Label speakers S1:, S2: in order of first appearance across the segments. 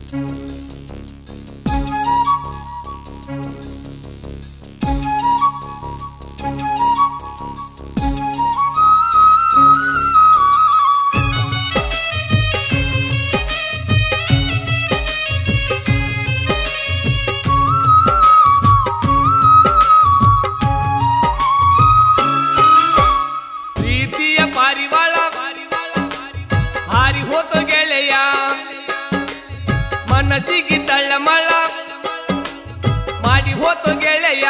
S1: ಪ್ರೀತಿಯ ಪಾರಿವಾಳ ಹಾರಿ ಹೋತು ಗೆಳೆಯ ಮನಸ್ಸಿಗೆ ತಳ್ಳಮಳ ಮಾಡಿ ಹೋತು ಗೆಳೆಯ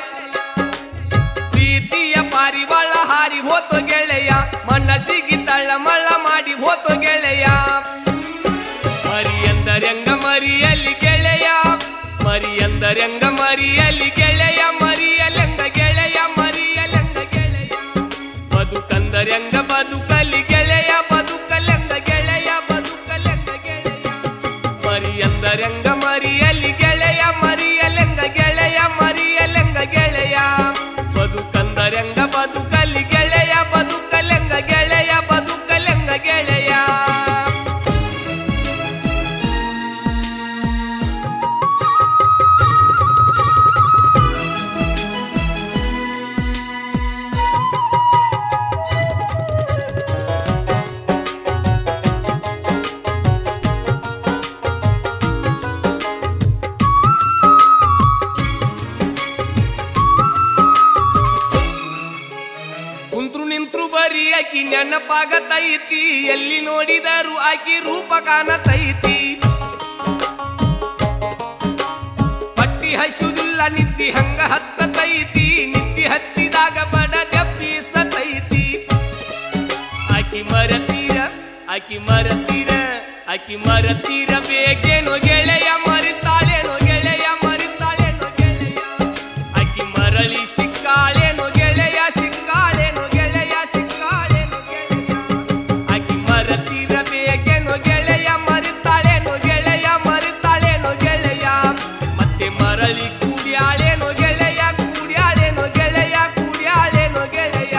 S1: ಪ್ರೀತಿಯ ಪಾರಿವಾಳ ಹಾರಿ ಹೋತು ಗೆಳೆಯ ಮನಸ್ಸಿಗೆ ತಳ್ಳಮಳ ಮಾಡಿ ಹೋತು ಗೆಳೆಯ ಮರಿ ಎಂದರೆಂಗ ಮರಿಯಲಿ ಗೆಳೆಯ ಮರಿ ಎಂದರೆಂಗ ಮರಿಯಲಿ ಗೆಳೆಯ ಮರಿಯಲೆಂಗ ಗೆಳೆಯ ಮರಿಯಲೆಂಗ ಗೆಳೆಯ ಬದುಕಂದರೆಂಗ ಬದುಕಲಿ ಗೆಳೆಯ ಬದುಕಲೆಂಗ ಗೆಳೆಯ ಬದುಕಲೆಂಗ ಗೆಳೆಯ ಮರಿಯಂದರೆಂಗ ಮರಿಯಲಿ ಗೆಳೆಯ ಮರಿಯಲೆಂಗ ಗೆಳೆಯ ಮರಿಯಲೆಂಗ ಗೆಳೆಯ ಬದುಕಂದರೆಂಗ ಬದುಕಲಿ ಗೆಳೆಯ ಬದುಕಲೆಂಗ ಗೆಳೆಯ ಬದುಕಲೆಂಗ ಗೆಳೆಯ ಕುಂತ್ರು ನಿಂತ್ರು ಬರೀ ಆಕಿ ನೆನಪಾಗತೈತಿ ಎಲ್ಲಿ ನೋಡಿದರು ಆಕಿ ರೂಪ ಕಾಣತೈತಿ ಪಟ್ಟಿ ಹಸುದಿಲ್ಲ ನಿದ್ದಿ ಹಂಗ ಹತ್ತತೈತಿ ನಿದ್ದಿ ಹತ್ತಿದಾಗ ಬಡ ದೆಬ್ಬಿಸತೈತಿ ಆಕಿ ಮರತೀರ ಆಕಿ ಮರತೀರ ಆಕಿ ಮರತೀರ ಬೇಕೇನೋ ಗೆಳೆಯ ಮರಿತಾಳೇನೋ ಗೆಳೆಯ ಮರಿತಾಳೇನೋ ಗೆಳೆಯ ಆಕಿ ಮರಳಿ ಸಿಕ್ಕಾಳೇನೋ ಗೆಳೆಯ ಸಿಕ್ಕಾಳೇನೋ ಗೆಳೆಯ ಸಿಕ್ಕಾಳೇನೋ ಗೆಳೆಯ ಆಕಿ ಮರತೀರ ಬೇಕೇನೋ ಗೆಳೆಯ ಮರಿತಾಳೇನೋ ಗೆಳೆಯ ಮರಿತಾಳೇನೋ ಗೆಳೆಯ ಮತ್ತೆ ಮರಳಿ ಕೂಡ್ಯಾಳೇನೋ ಗೆಳೆಯ ಕೂಡ್ಯಾಳೇನೋ ಗೆಳೆಯ ಕೂಡ್ಯಾಳೇನೋ ಗೆಳೆಯ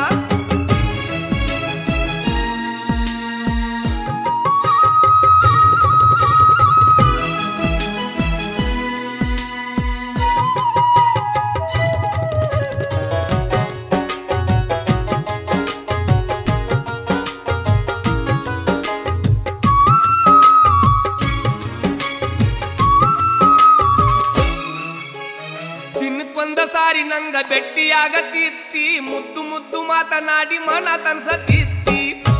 S1: ಚಿನ್ನಕ್ಕೊಂದ ಸಾರಿ ನಂಗ ಭೆಟ್ಟಿಯಾಗತಿತ್ತಿ ಮುದ್ದು ಮುದ್ದು ಮಾತನಾಡಿ ಮನ ತನ್ಸತಿತ್ತಿ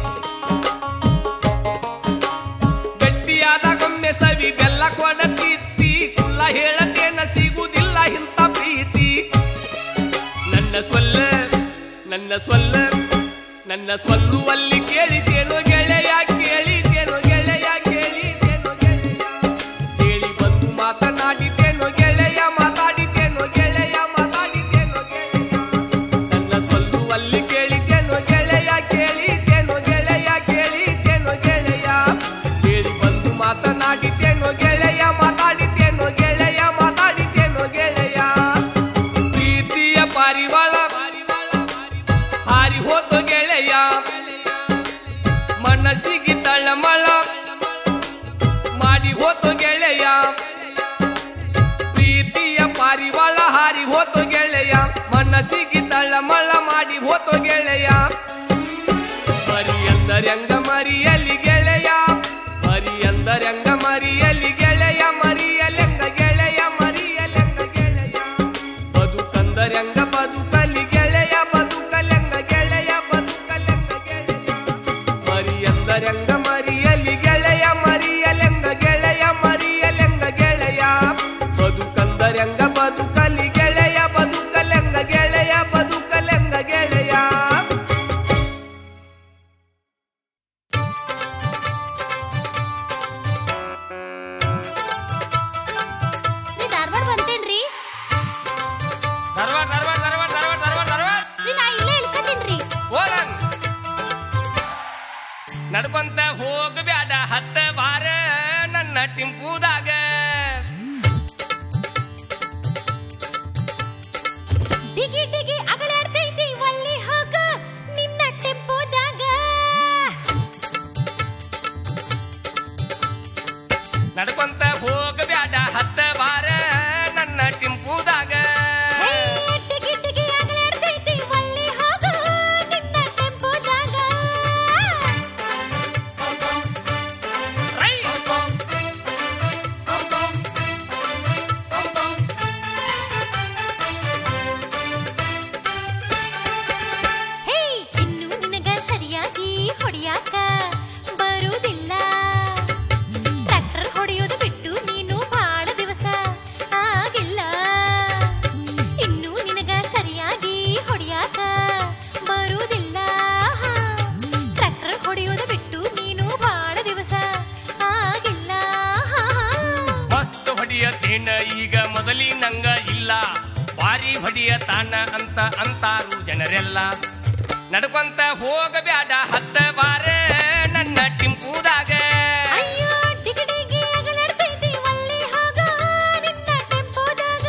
S1: ಗಟ್ಟಿಯಾದಾಗೊಮ್ಮೆ ಸವಿ ಬೆಲ್ಲ ಕೊಡತಿತ್ತಿ ಕುಲ್ಲ ಹೇಳತೇನ ಸಿಗುವುದಿಲ್ಲ ಇಂಥ ಪ್ರೀತಿ ನನ್ನ ಸೊಲ್ಲ ನನ್ನ ಸೊಲ್ಲ ನನ್ನ ಸೊಲ್ಲುವಲ್ಲಿ ಕೇಳಿತೇನೋ ಗೆಳೆಯ ಕೇಳಿತೇನೋ ಗೆಳೆಯ ಕೇಳಿತೇನೋ ಗೆಳೆಯ ಕೇಳಿ ಬಂದು ಮಾತನಾಡಿತೇನೋ ಗೆಳೆಯ ಮಾತಾಡಿತೇನೋ ಗೆಳೆಯ ಮಾತಾಡಿತೇನೋ ಗೆಳೆಯ ನನ್ನ ಸೊಲ್ಲುವಲ್ಲಿ ಕೇಳಿತೇನೋ ಗೆಳೆಯ ಕೇಳಿತೇನೋ ಗೆಳೆಯ ಕೇಳಿತೇನೋ ಗೆಳೆಯ ಕೇಳಿ ಬಂದು ಮಾತನಾಡಿತೇನೋ ಗೆಳೆಯ ಮಾತಾಡಿತೇನೋ ಗೆಳೆಯ ಮಾತಾಡಿತೇನೋ ಗೆಳೆಯ ಪ್ರೀತಿಯ ಪಾರಿವಾಳ ಹಾರಿ ಹೋತು ಗೆಳೆಯ ಮನಸ್ಸಿಗೆ ತಳಮಳ ಮಾಡಿ ಹೋತು ಗೆಳೆಯ ಪ್ರೀತಿಯ ಪಾರಿವಾಳ ಹಾರಿ ಹೋತು ಗೆಳೆಯ ಮನಸ್ಸಿಗೆ ತಳಮಳ ಮಾಡಿ ಹೋತು ಗೆಳೆಯ ಮರಿ ಎಂದರೆಂಗ ಮರಿಯಲಿ ಗೆಳೆಯ ಮರಿ ಎಂದರೆಂಗ ಮರಿಯಲಿ ಗೆಳೆಯ ಮರಿಯಲೆಂಗ ಗೆಳೆಯ ಮರಿಯಲೆಂಗ ಗೆಳೆಯ ಬದುಕಂದರೆಂಗ ಬದುಕಲಿ ಗೆಳೆಯ ಬದುಕಲೆಂಗ ಗೆಳೆಯ ಬದುಕಲೆಂಗ ಗೆಳೆಯ ಮರಿ ಎಂದರೆಂಗ ಮರಿಯಲಿ ಗೆಳೆಯ ಮರಿಯಲೆಂಗ ಗೆಳೆಯ ಮರಿಯಲೆಂಗ ಗೆಳೆಯ ಬದುಕಂದರೆಂಗ ಬದುಕಲಿ ಗೆಳೆಯ ಬದುಕಲೆಂಗ ಗೆಳೆಯ ಬದುಕಲೆಂಗ ಗೆಳೆಯ
S2: ರೀ ಧಾರವಾಡ ಬಂತೇನ್ರಿ
S1: ಧಾರವಾಡ ಧಾರವಾಡ ಧಾರವಾಡ ಧಾರವಾಡ ಧಾರವಾಡ ಧಾರವಾಡ
S2: ರೀ ನಾ ಇಲ್ಲೇ ಇಳ್ಕತೀನ್ರಿ
S1: ಹೋಗನ್ ನಡ್ಕೊಂತ ಹೋಗಬ್ಯಾಡ ಹತ್ತ ಬಾರ ನನ್ನ ಟಿಂಪುದಾಗ
S2: ಡಿಗಿ ಡಿಗಿ ಅಗಲಾಡ್ತೈತಿ ಒಲ್ಲಿ ಹೋಗ ನಿನ್ನ ಟೆಂಪೋದಾಗ
S1: ನಡ್ಕೊಂತ ಹೋಗಬ್ಯಾಡ ಹತ್ತ ಬಾರ ನನ್ನ ಟಿಂಪುದಾಗ
S2: ಹೇ, ಟಿಗಿ ಟಿಗಿ ಅಗಲಾಡ್ತೈತಿ ಒಲ್ಲಿ ಹೋಗು ನಿನ್ನ ಟೆಂಪೋದಾಗ
S1: ರೈ
S2: ಹೇ ಇನ್ನು ನಿನಗ ಸರಿಯಾಗಿ ಹೊಡಿಯಾಕ ಬರುವುದಿಲ್ಲ ಟ್ರ್ಯಾಕ್ಟರ್ ಹೊಡೆಯೋದು ಬಿಟ್ಟು ನೀನು ಬಹಳ ದಿವಸ ಆಗಿಲ್ಲ ಇನ್ನು ನಿನಗ ಸರಿಯಾಗಿ ಹೊಡಿಯಾಕ ಬರುವುದಿಲ್ಲ ಟ್ರ್ಯಾಕ್ಟರ್ ಹೊಡೆಯೋದು ಬಿಟ್ಟು ನೀನು ಬಹಳ ದಿವಸ ಆಗಿಲ್ಲ
S1: ಮಸ್ತ್ ಹೊಡಿಯತೇನ ಈಗ ಮೊದಲಿನಂಗ ಇಲ್ಲ ಭಾರಿ ಹೊಡಿಯ ತಾನ ಅಂತ ಅಂತಾರು ಜನರೆಲ್ಲ ನಡ್ಕೊಂತ ಹೋಗಬ್ಯಾಡ ಹತ್ತ ಬಾರ ನನ್ನ ಟಿಂಪುದಾಗ
S2: ಅಯ್ಯೋ ಡಿಗಿ ಡಿಗಿ ಅಗಲಾಡ್ತೈತಿ ಒಲ್ಲಿ ಹೋಗು ನಿನ್ನ ಟೆಂಪೋದಾಗ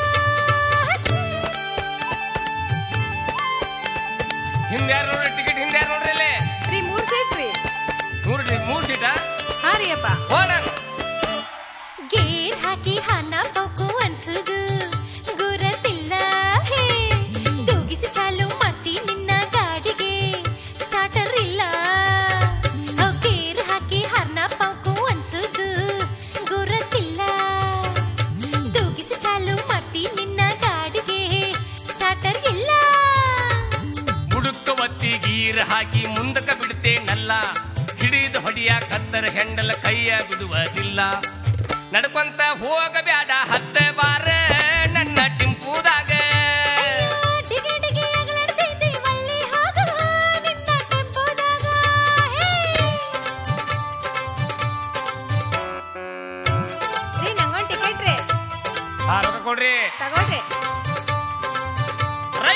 S1: ಹಿಂದ್ಯಾರ ನೋಡ್ರಿ ಟಿಕೆಟ್ ಹಿಂದ್ಯಾರ ನೋಡ್ರಿ ಇಲ್ಲಿ
S3: ರೀ ಮೂರ್ ಸೀಟ್ ರೀ
S1: ಮೂರು ಮೂರು ಸೀಟ
S3: ಹಾ ರೀ ಅಪ್ಪ
S1: ಓಡನ್
S2: ಗೇರ್ ಹಾಕಿ ಹಣ ಪೋಕು ಅನ್ಸುದು ಗುರತಿಲ್ಲ ಹೇ ದೂಗಿಸಿ ಚಾಲು ಮಾಡ್ತಿ ನಿನ್ನ ಗಾಡಿಗೆ ಸ್ಟಾರ್ಟರ್ ಇಲ್ಲ ಓ, ಗೇರ್ ಹಾಕಿ ಹಣ ಪೋಕು ಅನ್ಸುದು ಗುರತಿಲ್ಲ ದೂಗಿಸಿ ಚಾಲು ಮಾಡ್ತಿ ನಿನ್ನ ಗಾಡಿಗೆ ಸ್ಟಾರ್ಟರ್ ಇಲ್ಲ
S1: ಬುಡುಕ ಒತ್ತಿ ಗೀರ್ ಹಾಕಿ ಮುಂದಕ ಬಿಡ್ತೇನಲ್ಲ ಹಿಡಿದು ಹೊಡಿಯ ಕತ್ತರ ಹೆಂಡಲ ಕೈಯ ಬಿಡುವುದಿಲ್ಲ ನಡ್ಕೊಂತ ಹೋಗಬ್ಯಾಡ ಹತ್ತ ಬಾರ ನನ್ನ ಟಿಂಪುದಾಗ
S2: ಅಯ್ಯೋ, ಡಿಗಿ ಡಿಗಿ ಅಗಲಾಡ್ತೈತಿ ಒಲ್ಲಿ ಹೋಗು ನಿನ್ನ ಟೆಂಪೋದಾಗ ಹೇ
S3: ರೀ ನಂಗೊಂದ್ ಟಿಕೆಟ್ ರೀ
S1: ಆ ರೊಕ್ಕ ಕೊಡ್ರಿ
S3: ತಗೊಳ್ರಿ
S1: ರೈ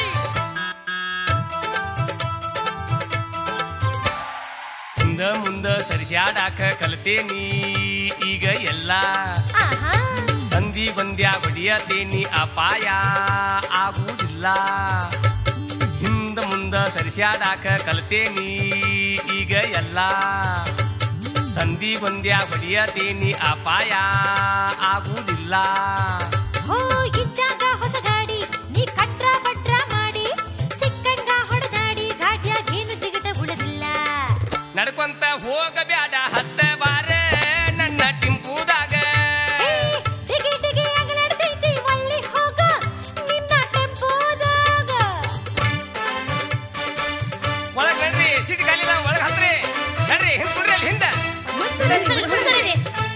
S1: ಹಿಂದ ಮುಂದ ಸರಿಸ್ಯಾಡಾಕ ಕಲ್ತೇನಿ ಈಗ ಎಲ್ಲ
S2: ಆಹಾ
S1: ಸಂಧಿ ಬಂದ್ಯಾ ಹೊಡಿಯತೇನಿ ಅಪಾಯ ಆಗುವುದಿಲ್ಲ ಹಿಂದ ಮುಂದ ಸರಿಸ್ಯಾಡಾಕ ಕಲ್ತೇನಿ ಈಗ ಎಲ್ಲ ಸಂಧಿ ಬಂದ್ಯಾ ಹೊಡಿಯತೇನಿ ಅಪಾಯ ಆಗುವುದಿಲ್ಲ
S2: ಹೋ ಇದ್ದಾಗ ಹೊಸ ಗಾಡಿ ನೀ ಕಟ್ರ ಬಟ್ರ ಮಾಡಿ ಸಿಕ್ಕಂಗ ಹೊಡೆದಾಡಿ ಗಾಡ್ಯಾಗ ಏನು ಜಿಗಟ ಉಳದಿಲ್ಲ
S1: ನಡ್ಕೊಂತ ಹೋಗಬ್ಯಾಡ ಹತ್ತ ಬಾರ ನನ್ನ ಟಿಂಪುದಾಗ
S2: ಹೇ, ಡಿಗಿ ಡಿಗಿ ಅಗಲಾಡ್ತೈತಿ ಒಲ್ಲಿ ಹೋಗ ನಿನ್ನ ಟೆಂಪೋದಾಗ
S1: ಒಳಗ್ ನಡ್ರಿ ಸೀಟ್ ಖಾಲಿದ ಒಳಗ್ ಹತ್ರಿ ನಡ್ರಿ ಹಿಂದ್ ಕುಡ್ರಿ ಅಲ್ಲಿ ಹಿಂದ
S3: ಮುನ್ಸರಿ ಮುನ್ಸರಿ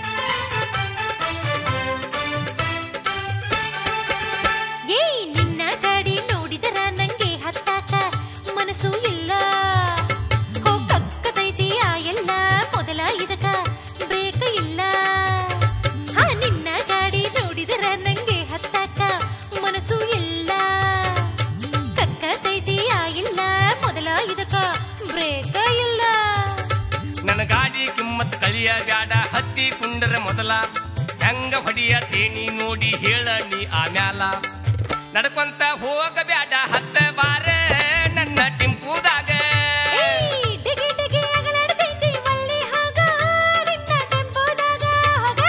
S2: ಏಯ್ ನಿನ್ನ ಗಾಡಿ ನೋಡಿದರ ನಂಗೆ ಹತ್ತಾಕ ಮನಸ್ಸು ಇಲ್ಲ ಹೋ ಕಕ್ಕತೈತಿ ಆ ಎಲ್ಲ ಮೊದಲ ಇದಕ ಬ್ರೇಕ್ ಇಲ್ಲ ಹಾ ನಿನ್ನ ಗಾಡಿ ನೋಡಿದರ ನಂಗೆ ಹತ್ತಾಕ ಮನಸ್ಸು ಇಲ್ಲ ಕಕ್ಕತೈತಿ ಆ ಇಲ್ಲ ಮೊದಲ ಇದಕ ಬ್ರೇಕ್ ಇಲ್ಲ
S1: ನನ್ನ ಗಾಡಿ ಕಿಮ್ಮತ್ ಕಳಿಯ ಬ್ಯಾಡ ಹತ್ತಿ ಕುಂಡರ ಮೊದಲ ಹೆಂಗ ಹೊಡಿಯ ತೇನಿ ನೋಡಿ ಹೇಳ ನೀ ಆಮ್ಯಾಲ ನಡ್ಕೊಂತ ಹೋಗಬ್ಯಾಡ ಹತ್ತ ಬಾರ ನನ್ನ ಟಿಂಪುದಾಗ
S2: ಏಯ್ ಡಿಗಿ ಡಿಗಿ ಅಗಲಾಡ್ತೈತಿ ಒಲ್ಲಿ ಹೋಗ ನಿನ್ನ ಟೆಂಪೋದಾಗ ಹೋಗ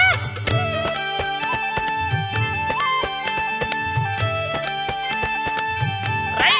S1: ರೈ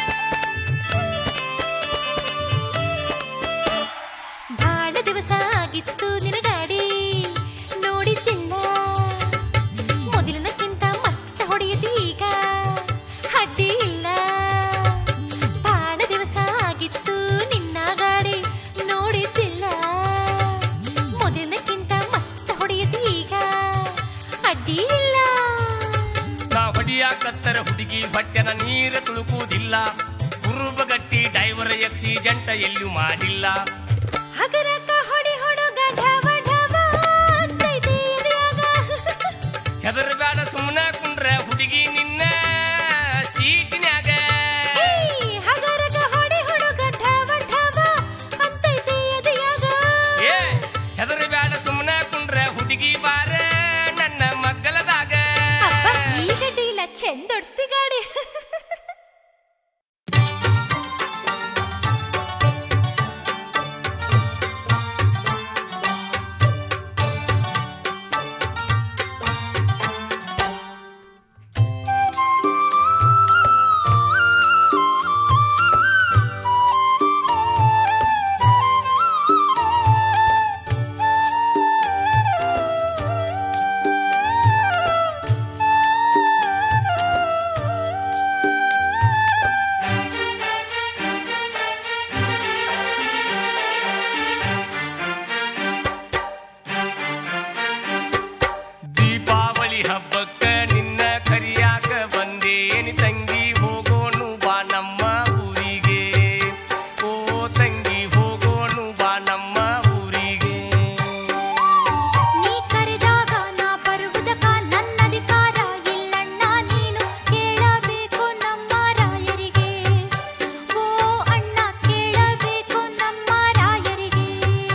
S2: ಬಹಳ ದಿವಸ ಆಗಿತ್ತು ನಿನ ಗಾಡಿ ನೋಡಿದ್ದಿಲ್ಲ ಮೊದಲಿನಕ್ಕಿಂತ ಮಸ್ತ್ ಹೊಡೆಯುತ್ತಿ ಈಗ ಅಡ್ಡಿ ಇಲ್ಲ ಬಹಳ ದಿವಸ ಆಗಿತ್ತು ನಿನ್ನ ಗಾಡಿ ನೋಡಿದ್ದಿಲ್ಲ ಮೊದಲಿನಕ್ಕಿಂತ ಮಸ್ತ್ ಹೊಡೆಯುತ್ತಿ ಈಗ ಅಡ್ಡಿ ಇಲ್ಲ
S1: ನಾ ಹೊಡಿಯ ಕತ್ತರ ಹುಡುಗಿ ಹೊಟ್ಟೆನ ನೀರ ತುಳುಕುವುದಿಲ್ಲ ಕುರುಬಗಟ್ಟಿ ಡೈವರ್ ಎಕ್ಸಿಡೆಂಟ್ ಎಲ್ಲೂ ಮಾಡಿಲ್ಲ
S2: ಹಗರಕ ಹೊಡಿ ಹೊಡುಗ ಢವ ಢವ ಅಂತೈತಿ ಎದೆಯಾಗ.
S1: ಹೆದರ್ಬ್ಯಾಡ ಸುಮ್ಮನ ಕುಂಡ್ರ ಹುಡುಗಿ ನಿನ್ನ ಸೀಟಿನ್ಯಾಗ
S2: ಏಯ್, ಹಗರಕ ಹೊಡಿ ಹೊಡುಗ ಢವ ಢವ ಅಂತೈತಿ ಎದೆಯಾಗ.
S1: ಏ ಹೆದರ್ಬ್ಯಾಡ ಸುಮ್ಮನ ಕುಂಡ್ರ ಹುಡುಗಿ ಬಾರ ನನ್ನ ಮಗ್ಗಲದಾಗ
S2: ಅಬ್ಬಾ, ಈ ಗಡ್ಡಿ ಇಲ್ಲ ಚೆಂದೊಡ್ಸ್ತಿ ಗಾಡಿ
S1: ಹಬ್ಬಕ್ಕ ನಿನ್ನ ಕರಿಯಾಕ ಬಂದೇನಿ ತಂಗಿ ಹೋಗೋನು ಬಾ ನಮ್ಮ ಊರಿಗೆ ಓ ತಂಗಿ ಹೋಗೋನು ಬಾ ನಮ್ಮ ಊರಿಗೆ
S2: ನೀ ಕರೆದಾಗ ನಾ ಬರುವುದಕ ನನ್ನಧಿಕಾರ ಇಲ್ಲಣ್ಣ ನೀನು ಕೇಳಬೇಕು ನಮ್ಮ ರಾಯರಿಗೆ ಓ ಅಣ್ಣ ಕೇಳಬೇಕು ನಮ್ಮ ರಾಯರಿಗೆ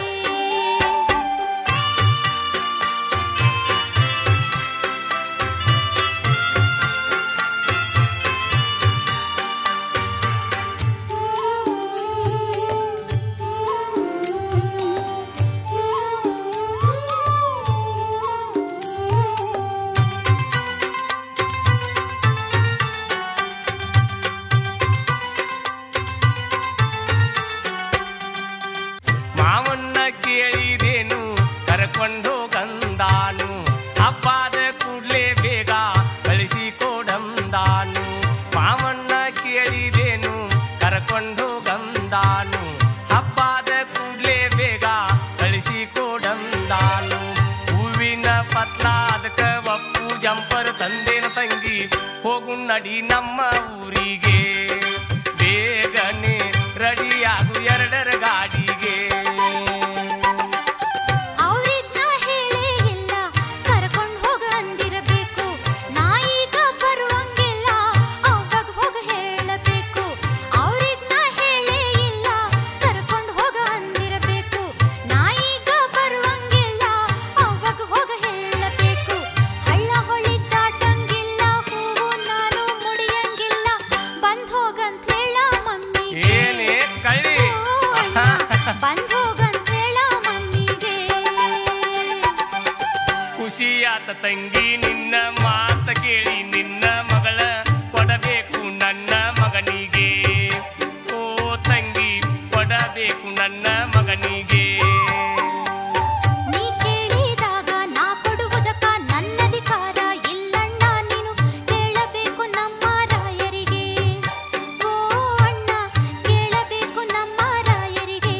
S1: ಮಾವನ್ನ ಕೇಳಿದೇನು ಕರ್ಕೊಂಡು ಗಂದಾನು ಹಬ್ಬಾದ ಕೂಡ್ಲೆ ಬೇಗ ಕಳಿಸಿ ಕೊಡಂದಾನು ಮಾವನ್ನ ಕೇಳಿದೇನು ಕರ್ಕೊಂಡು ಗಂದಾನು ಹಬ್ಬಾದ ಕೂಡ್ಲೆ ಬೇಗ ಕಳಿಸಿ ಕೊಡಂದಾನು ಹೂವಿನ ಪತ್ಲ ಅದಕ್ಕ ಒಪ್ಪು ಜಂಪರ್ ತಂದೇನ ತಂಗಿ ಹೋಗು ನಡಿ ನಮ್ಮ ಊರಿಗೆ ಬೇಗನೆ ರೆಡಿಯಾಗು ಎರಡರ ಗಾಡಿಗೆ
S2: ಅವ್ರಿದ್ನ ಹೇಳೇ ಇಲ್ಲ ಕರ್ಕೊಂಡ್ ಹೋಗ ಅಂದಿರಬೇಕು ನಾ ಈಗ ಬರುವಂಗಿಲ್ಲ ಅವಾಗ ಹೋಗ ಹೇಳಬೇಕು ಅವ್ರಿದ್ನ ಹೇಳೇ ಇಲ್ಲ ಕರ್ಕೊಂಡ್ ಹೋಗ ಅಂದಿರಬೇಕು ನಾ ಈಗ ಬರುವಂಗಿಲ್ಲ ಅವಾಗ ಹೋಗ ಹೇಳಬೇಕು ಹಳ್ಳ ಹೊಳಿ ದಾಟಂಗಿಲ್ಲ ಹೂವು ನಾನು ಮುಡಿಯಂಗಿಲ್ಲ ಬಂದ್ ಹೋಗಂತ ಹೇಳ ಮಮ್ಮಿಗೆ
S1: ಏನೇ ಕಳ್ಳಿ
S2: ಬಂದ್ ಹೋಗಂತ ಹೇಳ ಮಮ್ಮಿಗೆ
S1: ಖುಷಿಯಾತ ತಂಗಿ ನಿನ್ನ ಮಾತ ಕೇಳಿ ನಿನ್ನ ಮಗಳ ಕೊಡಬೇಕು ನನ್ನ ಮಗನಿಗೆ ಓ ತಂಗಿ ಕೊಡಬೇಕು ನನ್ನ ಮಗನಿಗೆ
S2: ನೀ ಕೇಳಿದಾಗ ನಾ ಕೊಡುವುದಕ್ಕ ನನ್ನಧಿಕಾರ ಇಲ್ಲಣ್ಣ ನೀನು ಕೇಳಬೇಕು ನಮ್ಮ ರಾಯರಿಗೆ ಓ ಅಣ್ಣ ಕೇಳಬೇಕು ನಮ್ಮ ರಾಯರಿಗೆ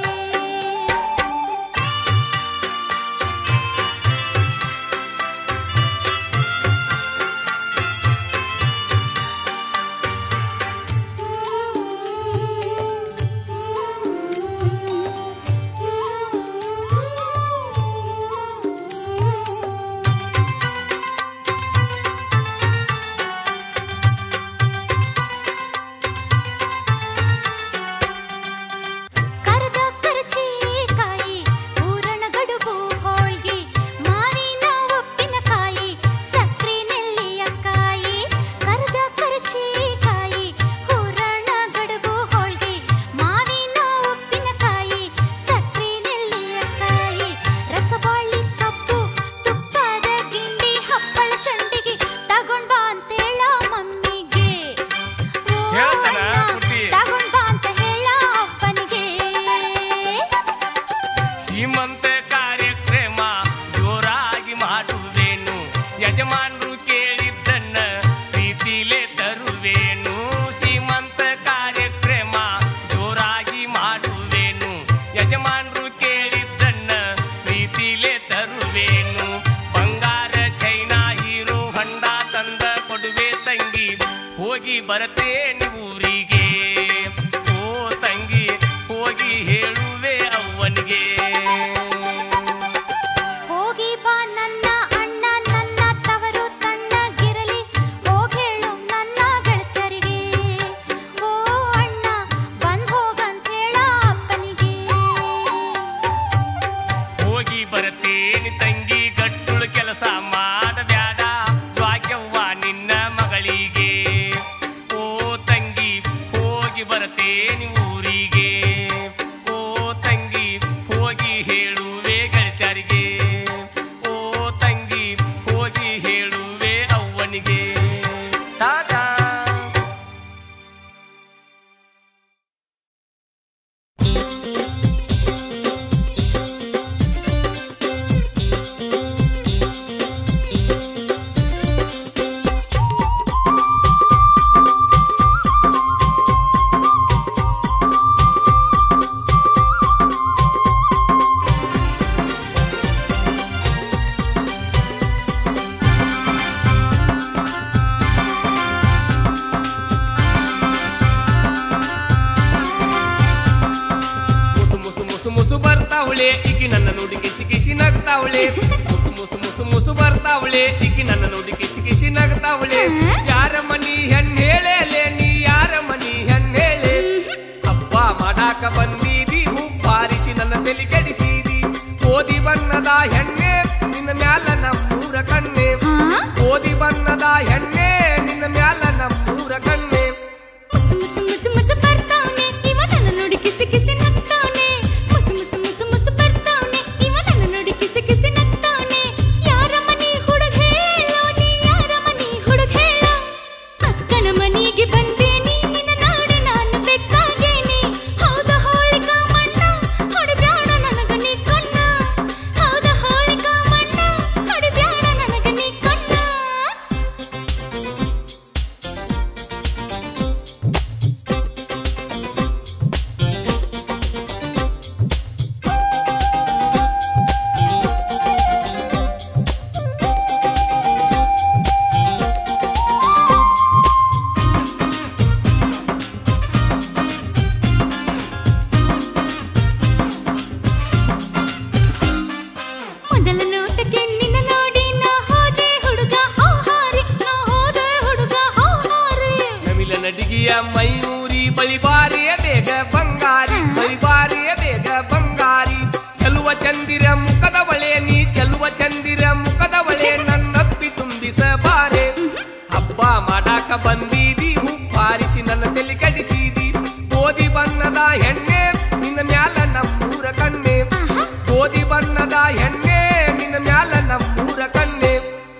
S2: ಕರದ ಕರ್ಚಿಕಾಯಿ ಹೂರಣ ಗಡುಬು ಹೋಳ್ಗಿ ಮಾವಿನ ಉಪ್ಪಿನಕಾಯಿ ಸಕ್ರೆ ನೆಲ್ಲಿಯ ಕಾಯಿ ಕರದ ಕರ್ಚಿಕಾಯಿ ಹೂರಣ ಗಡುಬು ಹೋಳ್ಗಿ ಮಾವಿನ ಉಪ್ಪಿನಕಾಯಿ ಸಕ್ರೆ ನೆಲ್ಲಿಯ ಕಾಯಿ ರಸಬಾಳಿ ಕಬ್ಬು ತುಪ್ಪದ ಗಿಂಡಿ ಹಪ್ಪಳ ಚಂಡಿಗೆ ತಗೊಂಡ್ ಬಾ ಅಂತೇಳ ಮಮ್ಮಿಗೆ ಓ
S1: ಹೇಳ್ತಾನ
S2: ಅಣ್ಣ,
S1: ಪುಟ್ಟಿ?
S2: ತಗೊಂಡ್ ಬಾ ಅಂತ ಹೇಳ ಅಪ್ಪನಿಗೆ
S1: ಸೀಮಂತ ಕಾರ್ಯಕ್ರಮ ಜೋರಾಗಿ ಮಾಡುವೇನು ಯಜಮಾನರು ಕೇಳಿದ್ದನ್ನ ಪ್ರೀತಿಲೇ ತರುವೇನು ಸೀಮಂತ ಕಾರ್ಯಕ್ರಮ ಜೋರಾಗಿ ಮಾಡುವೇನು ಯಜಮಾನರು ಕೇಳಿದ್ದನ್ನ ಪ್ರೀತಿಲೇ ತರುವೇನು ಬಂಗಾರ ಚೈನಾ ಹೀರೋ ಹೊಂಡ ತಂದ ಕೊಡುವೆ ತಂಗಿ ಹೋಗಿ ಬರತೇನೆ ಊರಿಗೆ ಓ ತಂಗಿ ಹೋಗಿ ಹೇಳುವೆ ಅವ್ವನಿಗೆ
S2: ಹೋಗಿ ಬಾ ನನ್ನ ಅಣ್ಣ ನನ್ನ ತವರು ತಣ್ಣಗಿರಲಿ ಹೋಗ್ ಹೇಳು ನನ್ನ ಗೆಳತಿಯರಿಗೆ ಓ ಅಣ್ಣ ಬಂದ್ ಹೋಗಂತ ಹೇಳ ಅಪ್ಪನಿಗೆ
S1: ಹೋಗಿ ಬರತೇನಿ ತಂಗಿ ಗಟ್ಟುಳು ಕೆಲಸ ಮಾಡಬ್ಯಾಡ ದ್ವಾಕ್ಯವ್ವ ನಿನ್ನ ಮಗಳಿಗೆ ಓ ತಂಗಿ ಹೋಗಿ ಬರತೇನಿ ಊರಿಗೆ ಓ ತಂಗಿ ಹೋಗಿ ಹೇಳುವೆ ಗೆಳತ್ಯರಿಗೆ ಓ ತಂಗಿ ಹೋಗಿ ಹೇಳುವೆ ಅವ್ವನಿಗೆ ಟಾಟಾ
S2: ಓ
S1: ಬರ್ತಾವಳೆ ಮುಸು ಮುಸು ಮುಸು ಮುಸು ಬರ್ತಾವಳೆ ಈಕಿ ನನ್ನ ನೋಡಿ ಕಿಸಿ ಕಿಸಿ ನಗ್ತಾವಳೆ ಯಾರ ಮನಿ ಹೆಣ್ಣೇಳೆ ನೀ ಯಾರ ಮನಿ ಹೆಣ್ಣೇಳೆ ಹಬ್ಬ ಮಾಡಾಕ ಬಂದೀದಿ ಹೂ ಬಾರಿಸಿ ನನ್ನ ತಲೆ ಕೆಡಿಸಿದಿ ಓದಿ ಬಣ್ಣದ ಹೆಣ್ಣೆ ನಿನ್ನ ಮ್ಯಾಲ ನಮ್ಮೂರ ಕಣ್ಣೆ ಓದಿ ಬಣ್ಣದ ಹೆಣ್ಣೆ ನಿನ್ನ ಮ್ಯಾಲ ನಮ್ಮೂರ ಕಣ್ಣೆ
S4: ಮುಸು ಮುಸು ಮುಸು ಮುಸು ಬರ್ತಾವ್ನೆ ಇವ ನನ್ನ ನೋಡಿ ಕಿಸಿ ಕಿಸಿ ನಗ್ತಾವ್ನೆ ಮುಸು ಮುಸು ಮುಸು ಮುಸು ಬರ್ತಾವ್ನೆ ಇವ ನನ್ನ ನೋಡಿ ಕಿಸಿ ಕಿಸಿ ನಗ್ತಾವ್ನೆ ಯಾರ ಮನಿ ಹುಡುಗ ಹೇಳೋ ನೀ ಯಾರ ಮನಿ ಹುಡುಗ ಹೇಳೋ ಅಕ್ಕನ ಮನಿಗೆ ಬಂದೇನಿ ನಿನ್ನ ನಾಡಿ ನಾನು ಬೆಕ್ಕಾಗೇನಿ ಹೌದ ಹೋಳಿ ಕಾಮಣ್ಣ ಹೊಡಿಬ್ಯಾಡ ನನಗ ನೀ ಕಣ್ಣ ಹೌದ ಹೋಳಿ ಕಾಮಣ್ಣ ಹೊಡಿಬ್ಯಾಡ ನನಗ ನೀ ಕಣ್ಣ ಮೊದಲ ನೋಟಕ್ಕೆ ನಿನ್ನ ನೋಡಿ ನಾ ಹೋದೆ ಹುಡುಗ ಹೌಹಾರಿ ನಾ ಹೋದೆ ಹುಡುಗ ಹೌಹಾರಿ
S1: ನವಿಲ ನಡಿಗೆಯ ಮೈಯೂರಿ ಬಳಿಬಾರಿಯ ಬೇಗ ಬಂಗಾರಿ ಬಳಿಬಾರಿಯ ಬೇಗ ಬಂಗಾರಿ ಚೆಲುವ ಚಂದಿರ ಮುಖದ ಬಳೆ ನೀ ಚೆಲುವ ಚಂದಿರ ಮುಖದ ಬಳೆ ನನ್ನಪ್ಪಿ ತುಂಬಿಸಬಾರೆ ಹಬ್ಬ ಮಾಡಾಕ ಬಂದೀದಿ ಹೂ ಬಾರಿಸಿ ನನ್ನ ತಲೆ ಕಡಿಸಿದಿ ಗೋಧಿ ಬಣ್ಣದ ಹೆಣ್ಣೆ ನಿನ್ನ ಮ್ಯಾಲ ನಮ್ಮೂರ ಕಣ್ಣೆ ಗೋಧಿ ಬಣ್ಣದ ಹೆಣ್ಣೆ ನಿನ್ನ ಮ್ಯಾಲ ನಮ್ಮೂರ ಕಣ್ಣೆ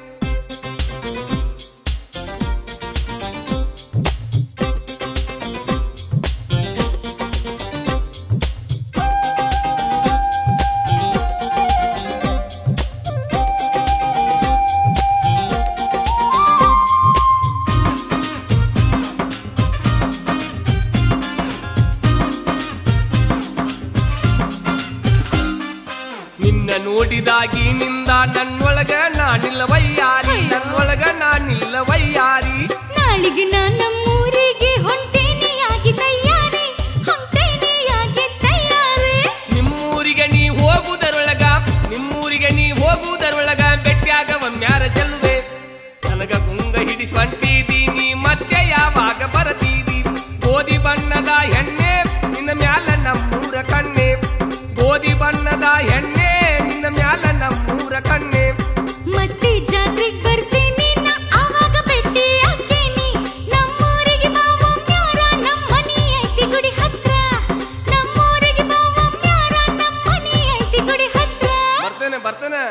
S1: ನಿನ್ನ ನೋಡಿದಾಗಿ ನಿಂದ ನನ್ನೊಳಗ ನಾನಿಲ್ಲವಯ್ಯಾರಿ ನನ್ನೊಳಗ ನಾನಿಲ್ಲವಯ್ಯಾರಿ
S4: ನಾಳಿಗೆ ನಾ ನಮ್ಮೂರಿಗೆ ಹೊಂಟೇನಿ ಆಗಿ ತಯ್ಯಾರಿ ಹೊಂಟೇನಿ ಆಗಿ ತಯ್ಯಾರಿ
S1: ನಿಮ್ಮೂರಿಗೆ ನೀ ಹೋಗುವುದರೊಳಗ ನಿಮ್ಮೂರಿಗೆ ನೀ ಹೋಗುವುದರೊಳಗ ಬೆಟ್ಟ್ಯಾಗ ಒಮ್ಮ್ಯಾರ ಚೆಲ್ಲುವೆ ನನಗ ಗುಂಗ ಹಿಡಿಸಿ ಹೊಂಟಿದಿ ನೀ ಮತ್ತೆ ಯಾವಾಗ ಬರತೀದಿ ಗೋಧಿ ಬಣ್ಣದ ಹೆಣ್ಣೆ ನಿನ್ನ ಮ್ಯಾಲ ನಮ್ಮೂರ ಕಣ್ಣೆ ಗೋಧಿ ಬಣ್ಣದ ಹೆಣ್ಣೆ ನಿನ್ನ ಮ್ಯಾಲ ನಮ್ಮೂರ ಕಣ್ಣೆ
S4: ಮತ್ತೆ ಜಾತ್ರೆಗ್ ಬರ್ತೇನಿ ನಾ ಆವಾಗ ಭೇಟಿ ಆಗ್ತೇನಿ ನಮ್ಮೂರಿಗೆ ಬಾವಮ್ಯಾರ ನಮ್ಮ ಮನಿ ಐತಿ ಗುಡಿ ಹತ್ರ ನಮ್ಮೂರಿಗೆ ಬಾವಮ್ಯಾರ ನಮ್ಮ ಮನಿ ಐತಿ ಗುಡಿ ಹತ್ರ
S1: ಬರ್ತೇನೆ ಬರ್ತೇನೆ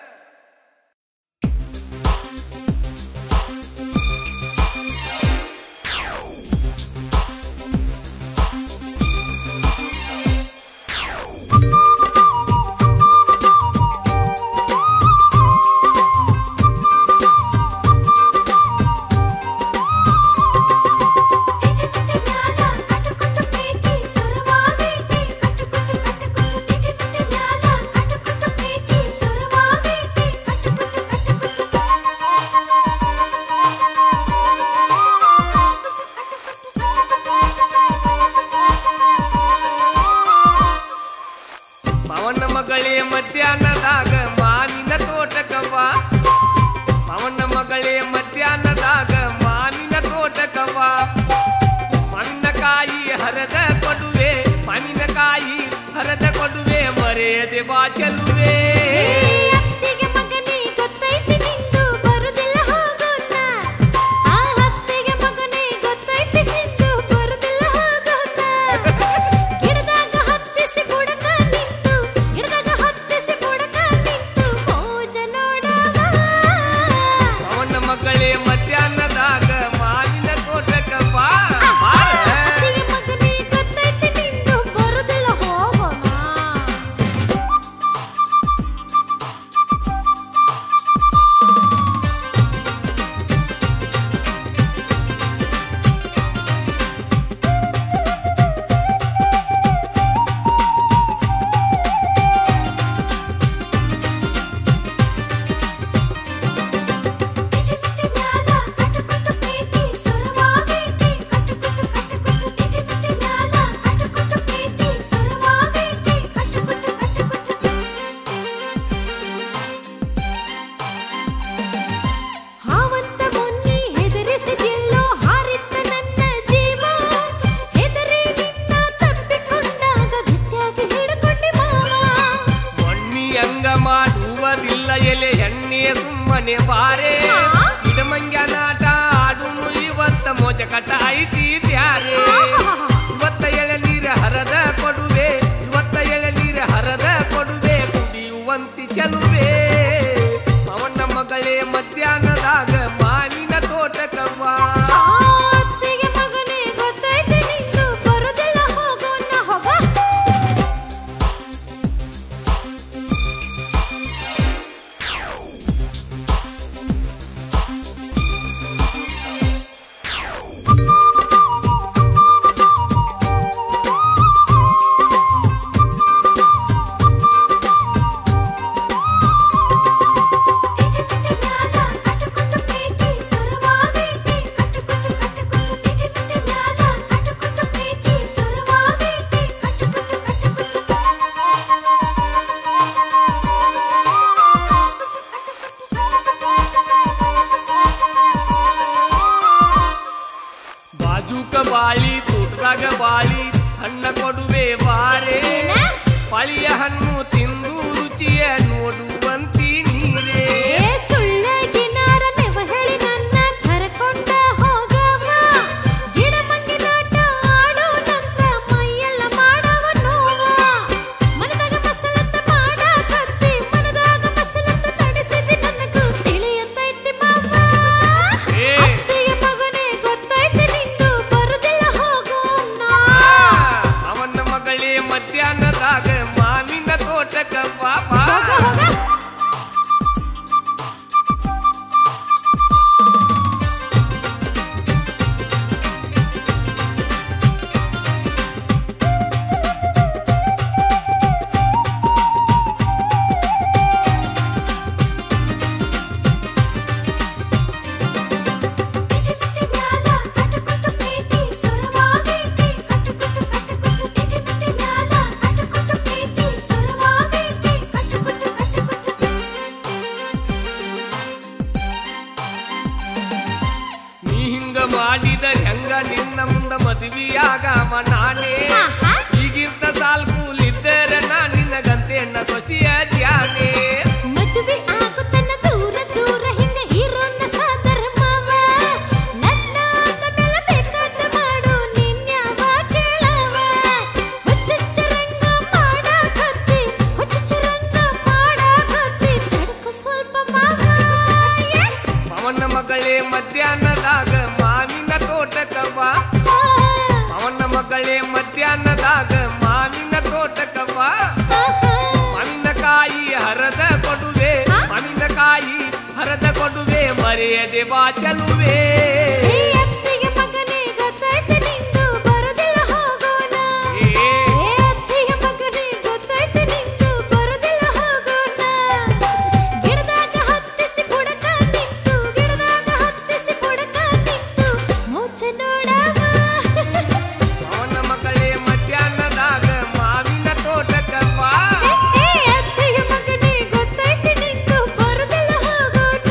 S1: ಪವನ ಮಗಳೇ ಮಧ್ಯಾಹ್ನದಾಗ ಮಾವಿನ ತೋಟಕವ್ವ ಪವನ ಮಗಳೇ ಮಧ್ಯಾಹ್ನದಾಗ ಮಾವಿನ ತೋಟಕವ್ವ ಮಣ್ಣಕಾಯಿ ಹರದ ಕೊಡುವೆ ಮಣ್ಣಿನಕಾಯಿ ಹರದ ಕೊಡುವೆ ಮರೆಯದೆ ಬಾ ಚೆಲುವೆ
S4: ಅತ್ತಿಗೆ ಮಗನೇ ಗೊತ್ತೈತಿ ನಿಂದು ಬರುದಿಲ್ಲ ಹೋಗೋಣ ಆ ಅತ್ತಿಗೆ ಮಗನೇ ಗೊತ್ತೈತಿ ನಿಂದು ಬರುದಿಲ್ಲ ಹೋಗೋಣ ಗಿಡದಾಗ ಹತ್ತಿಸಿ ಬುಡಕ ನಿಂತು ಗಿಡದಾಗ ಹತ್ತಿಸಿ ಬುಡಕ ನಿಂತು ಮೋಜ ನೋಡವ
S1: ಪವನ ಮಗಳೇ ಮಧ್ಯಾಹ್ನದಾಗ ಮಾವಿನ ತೋಟಕವ್ವ ಬಾರ.
S4: ಅತ್ತಿಗೆ ಮಗನೇ ಗೊತ್ತೈತಿ ನಿಂದು ಬರುದಿಲ್ಲ ಹೋಗೋಣ
S1: ಎಲೆ ಎಣ್ಣೆ ಸುಮ್ಮನೆ ಬಾರೆ
S2: ಹಾ?
S1: ಇಡಮಂಗ್ಯ ನಾಟ ಆಡುನು ಇವತ್ತ ಮೋಜಕಟ ಐತಿ ಬ್ಯಾರೆ ಇವತ್ತ ಎಳೆ ನೀರ ಹರದ ಕೊಡುವೆ ಇವತ್ತ ಎಳೆ ನೀರ ಹರದ ಕೊಡುವೆ ಕುಡಿಯುವಂತಿ ಚೆಲುವೆ ಅವನ ಮಗಳೇ ಮಧ್ಯಾಹ್ನದಾಗ ಮಾವಿನ ತೋಟಕವ್ವ
S2: ಅತ್ತಿಗೆ ಮಗನೇ ಗೊತ್ತೈತೆ ನಿಂದು ಬರುದಿಲ್ಲ ಹೋಗೋಣ ಹೋಗ
S1: ಬಾಜೂಕ ಬಾಳಿ ತೋಟದಾಗ ಬಾಳಿ ಹಣ್ಣ ಕೊಡುವೆ ಬಾರೆ
S2: ಏನ?
S1: ಪಳಿಯ ಹಣ್ಣು ತಿಂದು ರುಚಿಯ ನೋಡುವಂತಿ ನೀರೇ
S2: ಏ ಸುಳ್ಳಗಿನಾರ ನೆವ ಹೇಳಿ ನನ್ನ ಕರಕೊಂಡ ಹೋಗವ ಗಿಡ ಮಂಗಿನಾಟ ಆಡೋ ನಂತರ ಮೈಯೆಲ್ಲ ಮಾಡವ ನೋವ ಮನದಾಗ ಮಸಲತ್ತ ಮಾಡಾಕತ್ತಿ ಮನದಾಗ ಮಸಲತ್ತ ನಡೆಸಿದಿ ನನಗೂ ತಿಳಿಯತೈತಿ ಮಾವ
S1: ಏ.
S2: ಅತ್ತಿಯ ಮಗನೇ ಗೊತ್ತೈತಿ ನಿಂದು ಬರುದಿಲ್ಲ ಹೋಗೋಣ
S1: ಅವನ ಮಗಳೇ ಮಧ್ಯಾಹ್ನದಾಗ ಮಾವಿನ ತೋಟಕ ಪಾಪ
S2: ಹೋಗ ಹೋಗ
S1: ನೀ ಹಿಂಗ ಮಾಡಿದ ಹೆಂಗ ನಿನ್ನ ಮುಂದ ಮದುವೆಯಾಗವ ನಾನೇ
S2: ಆಹಾ.
S1: ಈಗಿರ್ತ ಸಾಲ್ ಕೂಲಿದ್ದರೆ ನಾ ನಿನ್ನಗಂತೆ ಎಣ್ಣ ಸೊಸಿಯ ಧ್ಯಾನೇ
S2: ಮದುವೆ ಆಗುತ್ತನ್ನ ದೂರ ದೂರ ಹಿಂಗ ಇರೋನ್ನ ಸಾದರ ಮಾವ ಲಗ್ನ ಆದ ಮೇಲೆ ಬೇಕಾದ ಮಾಡು ನಿನ್ಯಾವ ಕೇಳವ ಹುಚ್ಚುಚ್ಚರಂಗ ಮಾಡಾಕತ್ತಿ ಹುಚ್ಚುಚ್ಚರಂಗ ಮಾಡಾಕತ್ತಿ ತಡ್ಕೊ ಸ್ವಲ್ಪ ಮಾವ ಏ?
S1: ಅವನ ಮಗಳೇ ಮಧ್ಯಾಹ್ನದಾಗ ಮಾವಿನ ತೋಟಕವ್ವ
S2: ಆ,
S1: ಅವನ ಮಗಳೇ ಮಧ್ಯಾಹ್ನದಾಗ ಮಾವಿನ ತೋಟಕವ್ವ
S2: ಆಹಾ.
S1: ಮಾವಿನಕಾಯಿ ಹರದ ಕೊಡುವೆ ಮಾವಿನಕಾಯಿ ಹರದ ಕೊಡುವೆ ಮರೆಯದೆ ಬಾ ಚೆಲುವೆ
S2: ಈ ಅತ್ತಿಗೆ ಮಗನೇ ಗೊತ್ತೈತೆ ನಿಂದು ಬರುದಿಲ್ಲ ಹೋಗೋಣ
S1: ಏ,
S2: ಏ ಅತ್ತಿಯ ಮಗನೇ ಗೊತ್ತೈತೆ ನಿಂದು ಬರುದಿಲ್ಲ ಹೋಗೋಣ ಗಿಡದಾಗ ಹತ್ತಿಸಿ ಬುಡಕ ನಿಂತು ಗಿಡದಾಗ ಹತ್ತಿಸಿ ಬುಡಕ ನಿಂತು ಮುಚ್ಚ ನೋಡವ
S1: ಅವನ ಮಗಳೇ ಮಧ್ಯಾಹ್ನದಾಗ ಮಾವಿನ ತೋಟಕವ್ವ
S2: ಏ ಅತ್ತಿಯ ಮಗನೇ ಗೊತ್ತೈತೆ ನಿಂದು ಬರುದಿಲ್ಲ ಹೋಗೋಣ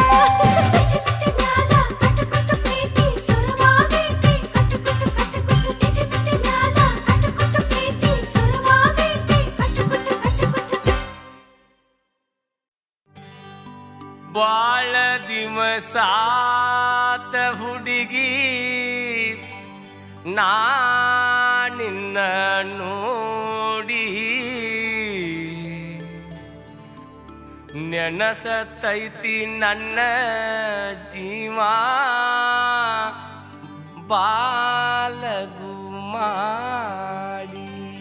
S1: ಬಾಳ ದಿವಸಾತ ಹುಡುಗಿ ನಾ ನಿನ್ನ ನೋಡಿ ನೆನಸತೈತಿ ನನ್ನ ಜೀವ ಬಾಲಗು ಮಾಡಿ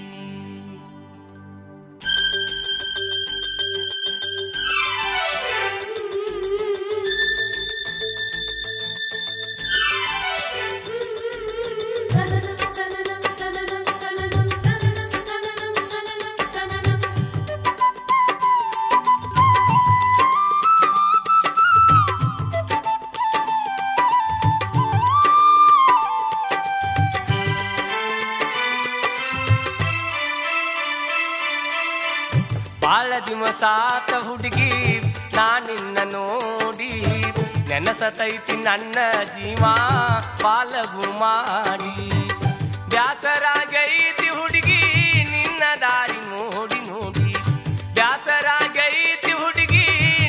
S1: ಬಾಳ ದಿವಸಾತ ಹುಡುಗಿ ನಾ ನಿನ್ನ ನೋಡಿ ನೆನಸತೈತಿ ನನ್ನ ಜೀವ ಬಾಲಗು ಮಾಡಿ ಬ್ಯಾಸರಾಗೈತಿ ಹುಡುಗಿ ನಿನ್ನ ದಾರಿ ನೋಡಿ ನೋಡಿ ಬ್ಯಾಸರಾಗೈತಿ ಹುಡುಗಿ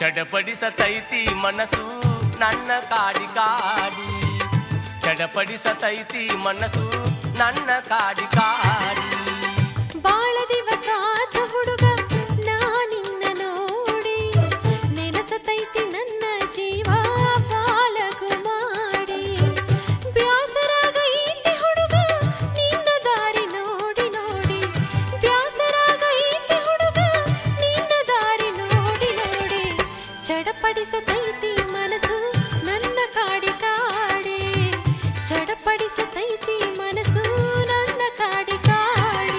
S1: ಚಡಪಡಿಸತೈತಿ ಮನಸ್ಸು ನನ್ನ ಕಾಡಿ ಕಾಡಿ ಚಡಪಡಿಸತೈತಿ ಮನಸ್ಸು ನನ್ನ ಕಾಡಿ ಕಾಡಿ
S2: ಬಾಳ ದಿವಸ ಆದ ಹುಡುಗ ನಾನಿನ್ನ ನೋಡಿ ನೆನಸತೈತಿ ನನ್ನ ಜೀವ ಬಾಲಗು ಮಾಡಿ ಬ್ಯಾಸರಾಗೈತಿ ಹುಡುಗ ನಿನ್ನ ದಾರಿ ನೋಡಿ ನೋಡಿ ಬ್ಯಾಸರಾಗೈತಿ ಹುಡುಗ ನಿನ್ನ ದಾರಿ ನೋಡಿ ನೋಡಿ ಚಡಪಡಿಸತೈತಿ ಮನಸ್ಸು ನನ್ನ ಕಾಡಿ ಕಾಡಿ ಚಡಪಡಿಸತೈತಿ ಮನಸ್ಸು ನನ್ನ ಕಾಡಿ ಕಾಡಿ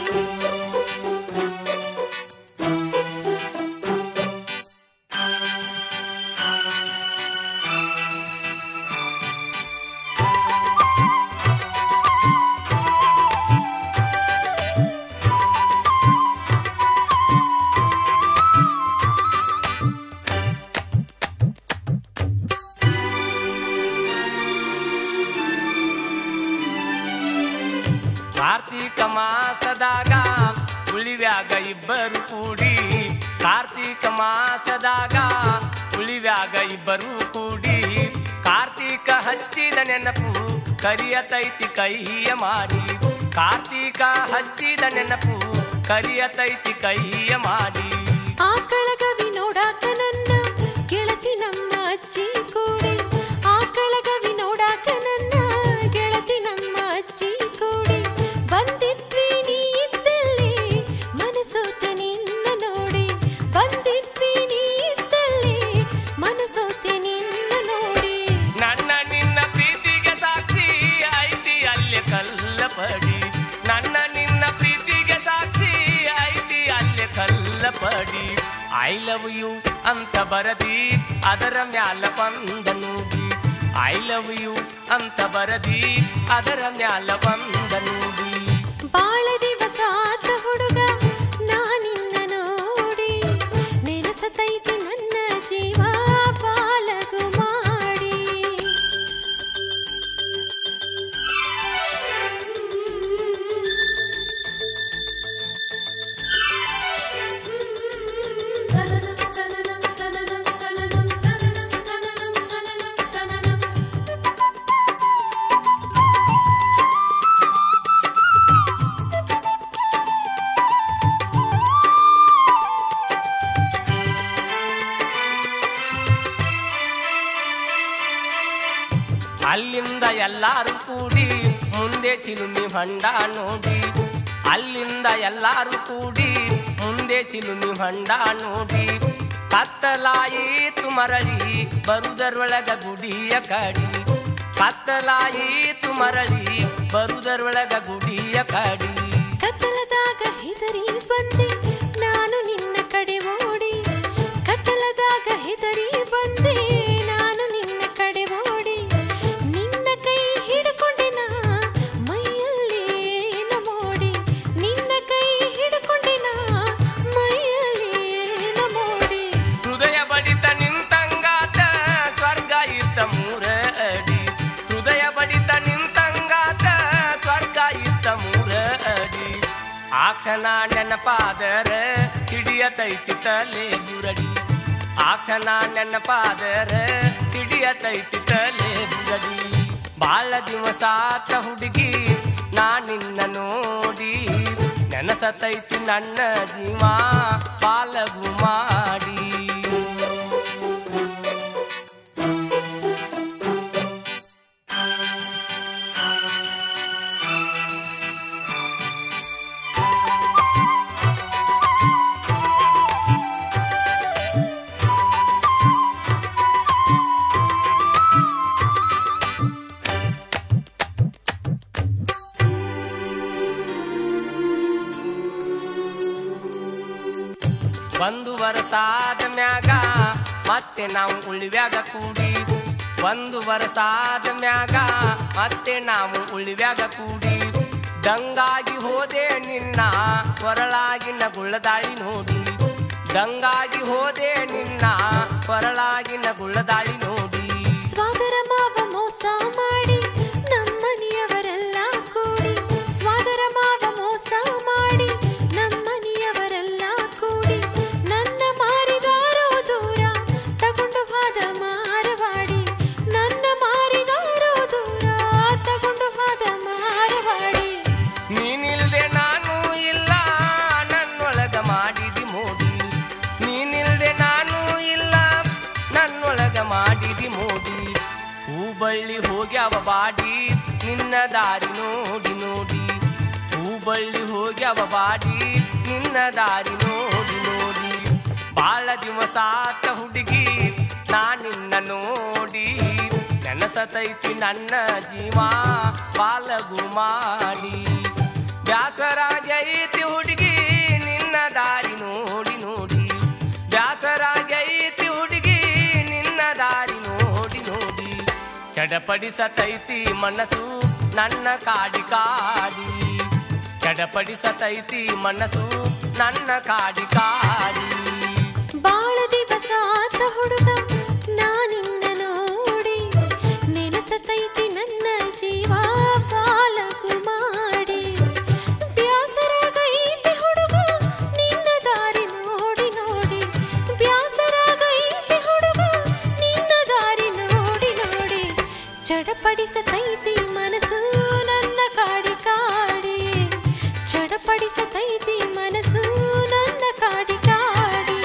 S1: ಕಾರ್ತೀಕ ಮಾಸದಾಗ ಉಳಿವ್ಯಾಗ ಇಬ್ಬರು ಕೂಡಿ ಕಾರ್ತೀಕ ಮಾಸದಾಗ ಉಳಿವ್ಯಾಗ ಇಬ್ಬರು ಕೂಡಿ ಕಾರ್ತೀಕ ಹಚ್ಚಿದ ನೆನಪು ಕರಿಯತೈತಿ ಕೈಯ ಮಾಡಿ ಕಾರ್ತೀಕ ಹಚ್ಚಿದ ನೆನಪು ಕರಿಯತೈತಿ ಕೈಯ ಮಾಡಿ
S2: ಆಕಳಗವಿ ನೋಡಾಕ ನನ್ನ ಗೆಳತಿ ನಮ್ಮ ಅಜ್ಜಿ ಕೂಡಿ ಆಕಳಗವಿ ನೋಡಾಕ ನನ್ನ ಗೆಳತಿ ನಮ್ಮ ಅಜ್ಜಿ ಕೂಡಿ ಬಂದಿದ್ವಿ ನೀ ಇದ್ದಲ್ಲಿ ಮನಸೋತೆ ನಿನ್ನ ನೋಡಿ ಬಂದಿದ್ವಿ ನೀ ಇದ್ದಲ್ಲಿ ಮನಸೋತೆ ನಿನ್ನ ನೋಡಿ
S1: ನನ್ನ ನಿನ್ನ ಪ್ರೀತಿಗೆ ಸಾಕ್ಷಿ ಐತಿ ಅಲ್ಲೇ ಕಲ್ಲ ಪಡಿ ನನ್ನ ನಿನ್ನ ಪ್ರೀತಿಗೆ ಸಾಕ್ಷಿ ಐತಿ ಅಲ್ಲೇ ಕಲ್ಲ ಪಡಿ ಐ ಲವ್ ಯು ಅಂತ ಬರದಿ ಅದರ ಮ್ಯಾಲ ಬಂದ ನೂಗಿ ಐ ಲವ್ ಯು ಅಂತ ಬರದಿ ಅದರ ಮ್ಯಾಲ ಬಂದ ನೂಗಿ
S2: ಬಾಳ ದಿವಸ ಆದ ಹುಡುಗ ನಾನಿನ್ನ ನೋಡಿ ನೆನಸತೈತಿ ನನ್ನ ಜೀವ ಬಾಲಗು ಮಾಡಿ
S1: ಅಲ್ಲಿಂದ ಎಲ್ಲಾರು ಕೂಡಿ ಮುಂದೆ ಚಿಲುಮಿ ಹೊಂಡ ನೋಡಿ ಅಲ್ಲಿಂದ ಎಲ್ಲಾರು ಕೂಡಿ ಮುಂದೆ ಚಿಲುಮಿ ಹೊಂಡ ನೋಡಿ ಕತ್ತಲಾಯಿತು ಮರಳಿ ಬರುದರೊಳಗ ಗುಡಿಯ ಕಡಿ ಕತ್ತಲಾಯಿತು ಮರಳಿ ಬರುದರೊಳಗ ಗುಡಿಯ ಕಡಿ
S2: ಕತ್ತಲದಾಗ ಹೆದರಿ ಬಂದೆ ನಾನು ನಿನ್ನ ಕಡೆ ಓಡಿ ಕತ್ತಲದಾಗ ಹೆದರಿ ಬಂದೆ ನಾನು ನಿನ್ನ ಕಡೆ ಓಡಿ ನಿನ್ನ ಕೈ ಹಿಡ್ಕೊಂಡೆ ನಾ ಮೈಯಲ್ಲಿ ಏನ ಮೋಡಿ ನಿನ್ನ ಕೈ ಹಿಡ್ಕೊಂಡೆ ನಾ ಮೈಯಲ್ಲಿ ಏನ ಮೋಡಿ
S1: ಹೃದಯ ಬಡಿತ ನಿಂತಂಗಾತ ಸ್ವರ್ಗ ಇತ್ತ ಮೂರ ಅಡಿ ಹೃದಯ ಬಡಿತ ನಿಂತಂಗಾತ ಸ್ವರ್ಗ ಇತ್ತ ಮೂರ ಅಡಿ ಆ ಕ್ಷಣ ನೆನಪಾದರ ಸಿಡಿಯತೈತಿ ತಲೆ ಬುರಡಿ ಆ ಕ್ಷಣ ನೆನಪಾದರ ಸಿಡಿಯತೈತಿ ತಲೆ ಬುರಡಿ ಬಾಳ ದಿವಸಾತ ಹುಡುಗಿ ನಾ ನಿನ್ನ ನೋಡಿ ನೆನಸತೈತಿ ನನ್ನ ಜೀವ ಪಾಲಗು ಮಾಡಿ ಒಂದು ವರ್ಷಾದ ಮ್ಯಾಗ ಮತ್ತೆ ನಾವು ಉಳಿವ್ಯಾಗ ಕೂಡಿ ಒಂದು ವರ್ಷಾದ ಮ್ಯಾಗ ಮತ್ತೆ ನಾವು ಉಳಿವ್ಯಾಗ ಕೂಡಿ ದಂಗಾಗಿ ಹೋದೆ ನಿನ್ನ ಕೊರಳಾಗಿನ ಗುಳ್ಳದಾಳಿ ನೋಡಿ ದಂಗಾಗಿ ಹೋದೆ ನಿನ್ನ ಕೊರಳಾಗಿನ ಗುಳ್ಳದಾಳಿ ನೋಡಿ
S2: ಸ್ವಾದರ ಮಾವ ಮೋಸ ಮಾಡಿ ನಮ್ಮನಿಯವರೆಲ್ಲ ಕೂಡಿ ಸ್ವಾದರ ಮಾವ ಮೋಸ ಮಾಡಿ ನಮ್ಮನಿಯವರೆಲ್ಲ ಕೂಡಿ ನನ್ನ ಮಾರಿದಾರೋ ದೂರ
S1: ಹೋಗ್ಯಾವ ಬಾಡಿ ನಿನ್ನ ದಾರಿ ನೋಡಿ ನೋಡಿ ಹೂಬಳ್ಳಿ ಹೋಗ್ಯಾವ ಬಾಡಿ ನಿನ್ನ ದಾರಿ ನೋಡಿ ನೋಡಿ ಬಾಳ ದಿವಸಾತ ಹುಡುಗಿ ನಾ ನಿನ್ನ ನೋಡಿ ನೆನಸತೈತಿ ನನ್ನ ಜೀವ ಬಾಲಗು ಮಾಡಿ ಬ್ಯಾಸರಾಗೈತಿ ಹುಡುಗಿ ನಿನ್ನ ದಾರಿ ನೋಡಿ ನೋಡಿ ಬ್ಯಾಸರಾಗೈತಿ ಹುಡುಗಿ ನಿನ್ನ ದಾರಿ ನೋಡಿ ನೋಡಿ ಚಡಪಡಿಸತೈತಿ ಮನಸ್ಸು ನನ್ನ ಕಾಡಿ ಕಾಡಿ ಚಡಪಡಿಸತೈತಿ ಮನಸ್ಸು ನನ್ನ ಕಾಡಿ ಕಾಡಿ
S4: ಬಾಳ ದಿವಸ ಆತ ಹುಡುಗ ನಾನಿನ್ನ ನೋಡಿ ನೆನಸತೈತಿ ನನ್ನ ಜೀವ ಪಾಲಕು ಮಾಡಿ ಬ್ಯಾಸರಾಗೈತಿ ಹುಡುಗ ನಿನ್ನ ದಾರಿ ನೋಡಿ ನೋಡಿ ಬ್ಯಾಸರಾಗೈತಿ ಹುಡುಗ ನಿನ್ನ ದಾರಿ ನೋಡಿ ನೋಡಿ ಚಡಪಡಿಸತೈತಿ ಮನಸ್ಸು ನನ್ನ ಕಾಡಿ ಕಾಡಿ ಚಡಪಡಿಸತೈತಿ ಮನಸ್ಸು ನನ್ನ ಕಾಡಿ ಕಾಡಿ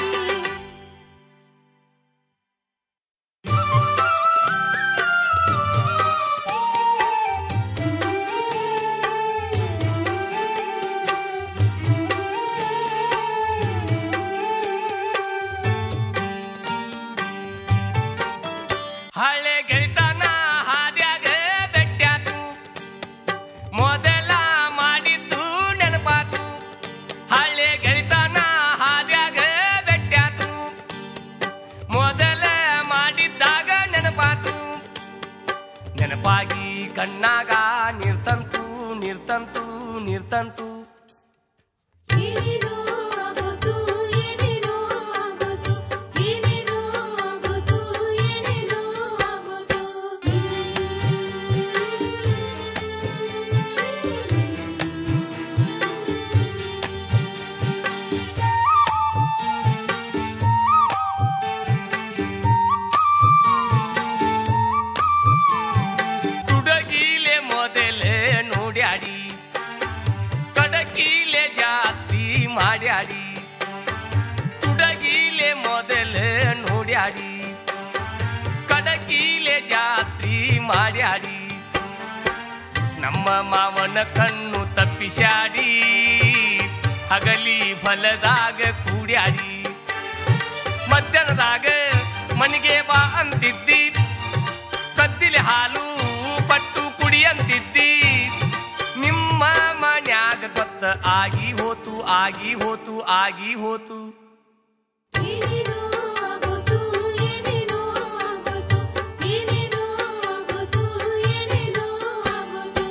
S1: ಹಳೆ ಗೆಳಿತನ ಹಾದ್ಯಾಗ ಬೆಟ್ಟ್ಯಾತು ಮೊದಲ ಮಾಡಿದ್ದು ನೆನಪಾತು ಹಳೆ ಗೆಳಿತನ ಹಾದ್ಯಾಗ ಬೆಟ್ಟ್ಯಾತು ಮೊದಲ ಮಾಡಿದ್ದಾಗ ನೆನಪಾತು ನೆನಪಾಗಿ ಕಣ್ಣಾಗ ನಿರ್ತಂತು ನಿರ್ತಂತು ನಿರ್ತಂತು
S2: ಏನೇನೋ ಆಗೋದು ಏನೇನೋ ಆಗೋದು ಏನೇನೋ ಆಗೋದು ಏನೇನೋ ಆಗೋದು
S1: ತುಡಗಿಲೆ ಮೊದಲೇ ನೋಡ್ಯಾಡಿ ಕಡಕಿಲೆ ಜಾತ್ರಿ ಮಾಡ್ಯಾಡಿ ತುಡಗಿಲೆ ಮೊದಲೇ ನೋಡ್ಯಾಡಿ ಕಡಕಿಲೆ ಜಾತ್ರಿ ಮಾಡ್ಯಾಡಿ ನಮ್ಮ ಮಾವನ ಕಣ್ಣು ತಪ್ಪಿಸ್ಯಾಡಿ ಹಗಲಿ ಫಲದಾಗ ಕೂಡ್ಯಾಡಿ ಮಧ್ಯಾಹ್ನದಾಗ ಮನೆಗೆ ಬಾ ಅಂತಿದ್ದಿ ಕದ್ದಿಲೆ ಹಾಲು ಪಟ್ಟು ಕುಡಿಯಂತಿದ್ದಿ ನಿಮ್ಮ ಮನ್ಯಾಗ ಗೊತ್ತ ಆಗಿ ಹೋತು ಆಗಿ ಹೋತು ಆಗಿ ಹೋತು
S2: ಏನೇನೋ ಆಗೋದು ಏನೇನೋ ಆಗೋದು ಏನೇನೋ ಆಗೋದು ಏನೇನೋ ಆಗೋದು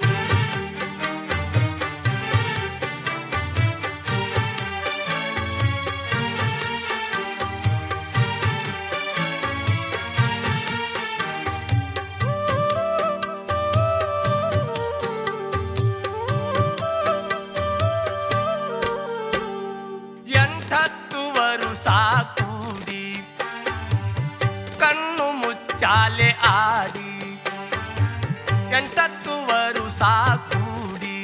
S1: ಎಂಟತ್ತು ವರುಷ ಕೂಡಿ ಕಣ್ಣು ಮುಚ್ಚಾಲೆ ಆಡಿ ಎಂಟತ್ತು ವರುಷ ಕೂಡಿ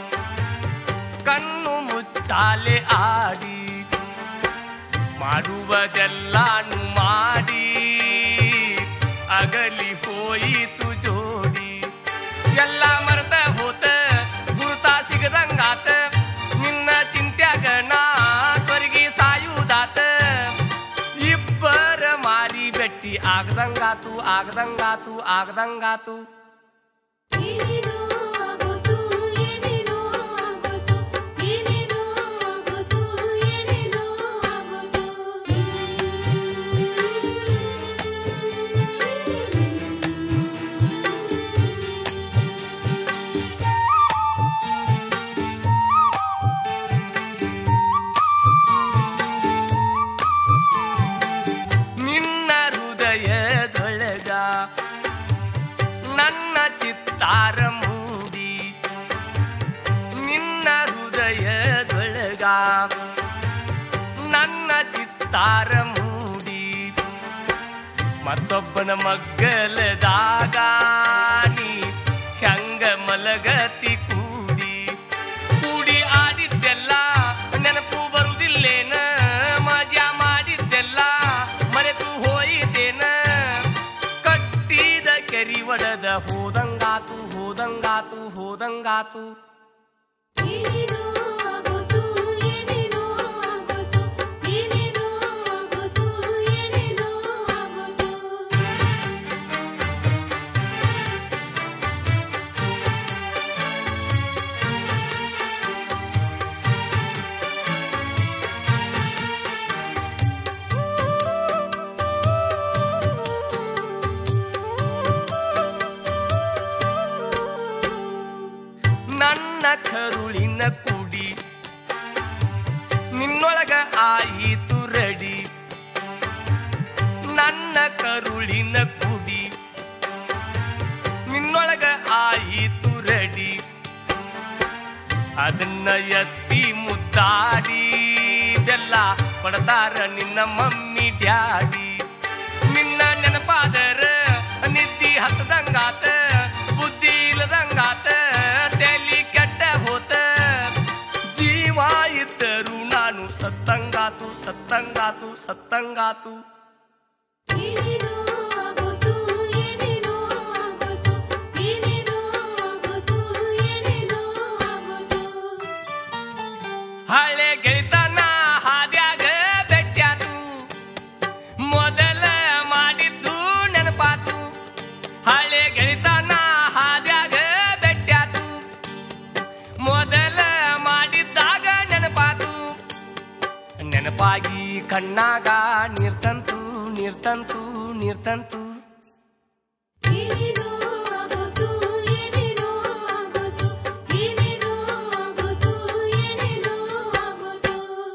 S1: ಕಣ್ಣು ಮುಚ್ಚಾಲೆ ಆಡಿ ಮಾಡುವುದೆಲ್ಲಾನು ಮಾಡಿ ಅಗಲಿ ಹೋಯಿತು ಜೋಡಿ ಎಲ್ಲ ಮರ್ತ ಹೋತ ಗುರುತ ಸಿಗದಂಗಾತ ನಿನ್ನ ಚಿಂತ್ಯಾಗ ನಾ ಸ್ವರ್ಗಿ ಸಾಯುವುದಾತ ಇಬ್ಬರ ಮಾರಿ ಬೆಟ್ಟಿ ಆಗದಂಗಾತು ಆಗದಂಗಾತು ಆಗದಂಗಾತು
S2: ಏನೇನೋ ಆಗೋದು ಏನೇನೋ ಆಗೋದು ಏನೇನೋ ಆಗೋದು ಏನೇನೋ ಆಗೋದು
S1: ನಿನ್ನ ಹೃದಯದೊಳಗ ನನ್ನ ಚಿತ್ತಾರ ಮೂಡಿ ನಿನ್ನ ಹೃದಯದೊಳಗ ನನ್ನ ಚಿತ್ತಾರ ಮೂಡಿ ಮತ್ತೊಬ್ಬನ ಮಗ್ಗಲದಾಗ ನೀ ಹೆಂಗ ಮಲಗತಿ ಕೂಡಿ ಕೂಡಿ ಆಡಿದ್ದೆಲ್ಲ ನೆನಪು ಬರುವುದಿಲ್ಲೇನ ಮಜಾ ಮಾಡಿದ್ದೆಲ್ಲ ಮರೆತು ಹೋಯಿತೇನ ಕಟ್ಟಿದ ಕೆರಿ ಒಡದ ಹೋದಂಗಾತು ಹೋದಂಗಾತು ಹೋದಂಗಾತು
S2: ಏನೇನೋ ಆಗೋದು ಏನೇನೋ ಆಗೋದು ಏನೇನೋ ಆಗೋದು ಏನೇನೋ ಆಗೋದು
S1: ನನ್ನ ಕರುಳಿನ ಕುಡಿ ನಿನ್ನೊಳಗ ಆಯಿತು ರೆಡಿ ನನ್ನ ಕರುಳಿನ ಕುಡಿ ನಿನ್ನೊಳಗ ಆಯಿತು ರೆಡಿ ಅದನ್ನ ಎತ್ತಿ ಮುದ್ದಾಡಿ ಬೆಲ್ಲ ಕೊಡತಾರ ನಿನ್ನ ಮಮ್ಮಿ ಡ್ಯಾಡಿ ನಿನ್ನ ನೆನಪಾದರ ನಿದ್ದಿ ಹತ್ತದಂಗಾತ ಬುದ್ಧಿ ಇಲ್ಲದಂಗಾತ ತಲಿ ಕೆಟ್ಟ ಹೋತ ಜೀವ ಇದ್ದರು ನಾನು ಸತ್ತಂಗಾತು ಸತ್ತಂಗಾತು ಸತ್ತಂಗಾತು
S2: ಏನೇನೋ ಆಗೋದು ಏನೇನೋ ಆಗೋದು ಏನೇನೋ ಆಗೋದು ಏನೇನೋ ಆಗೋದು
S1: ಹಳೆ ಗೆಳಿತನ ಹಾದ್ಯಾಗ ಬೆಟ್ಟ್ಯಾತು ಮೊದಲ ಮಾಡಿದ್ದು ನೆನಪಾತು ಹಳೆ ಗೆಳಿತನ ಹಾದ್ಯಾಗ ಬೆಟ್ಟ್ಯಾತು ಮೊದಲ ಮಾಡಿದ್ದಾಗ ನೆನಪಾತು ನೆನಪಾಗಿ ಕಣ್ಣಾಗ ನೀರ್ತಂತು ನೀರ್ತಂತು ನೀರ್ತಂತು
S2: ಏನೇನೋ ಆಗೋದು ಏನೇನೋ ಆಗೋದು ಏನೇನೋ ಆಗೋದು ಏನೇನೋ ಆಗೋದು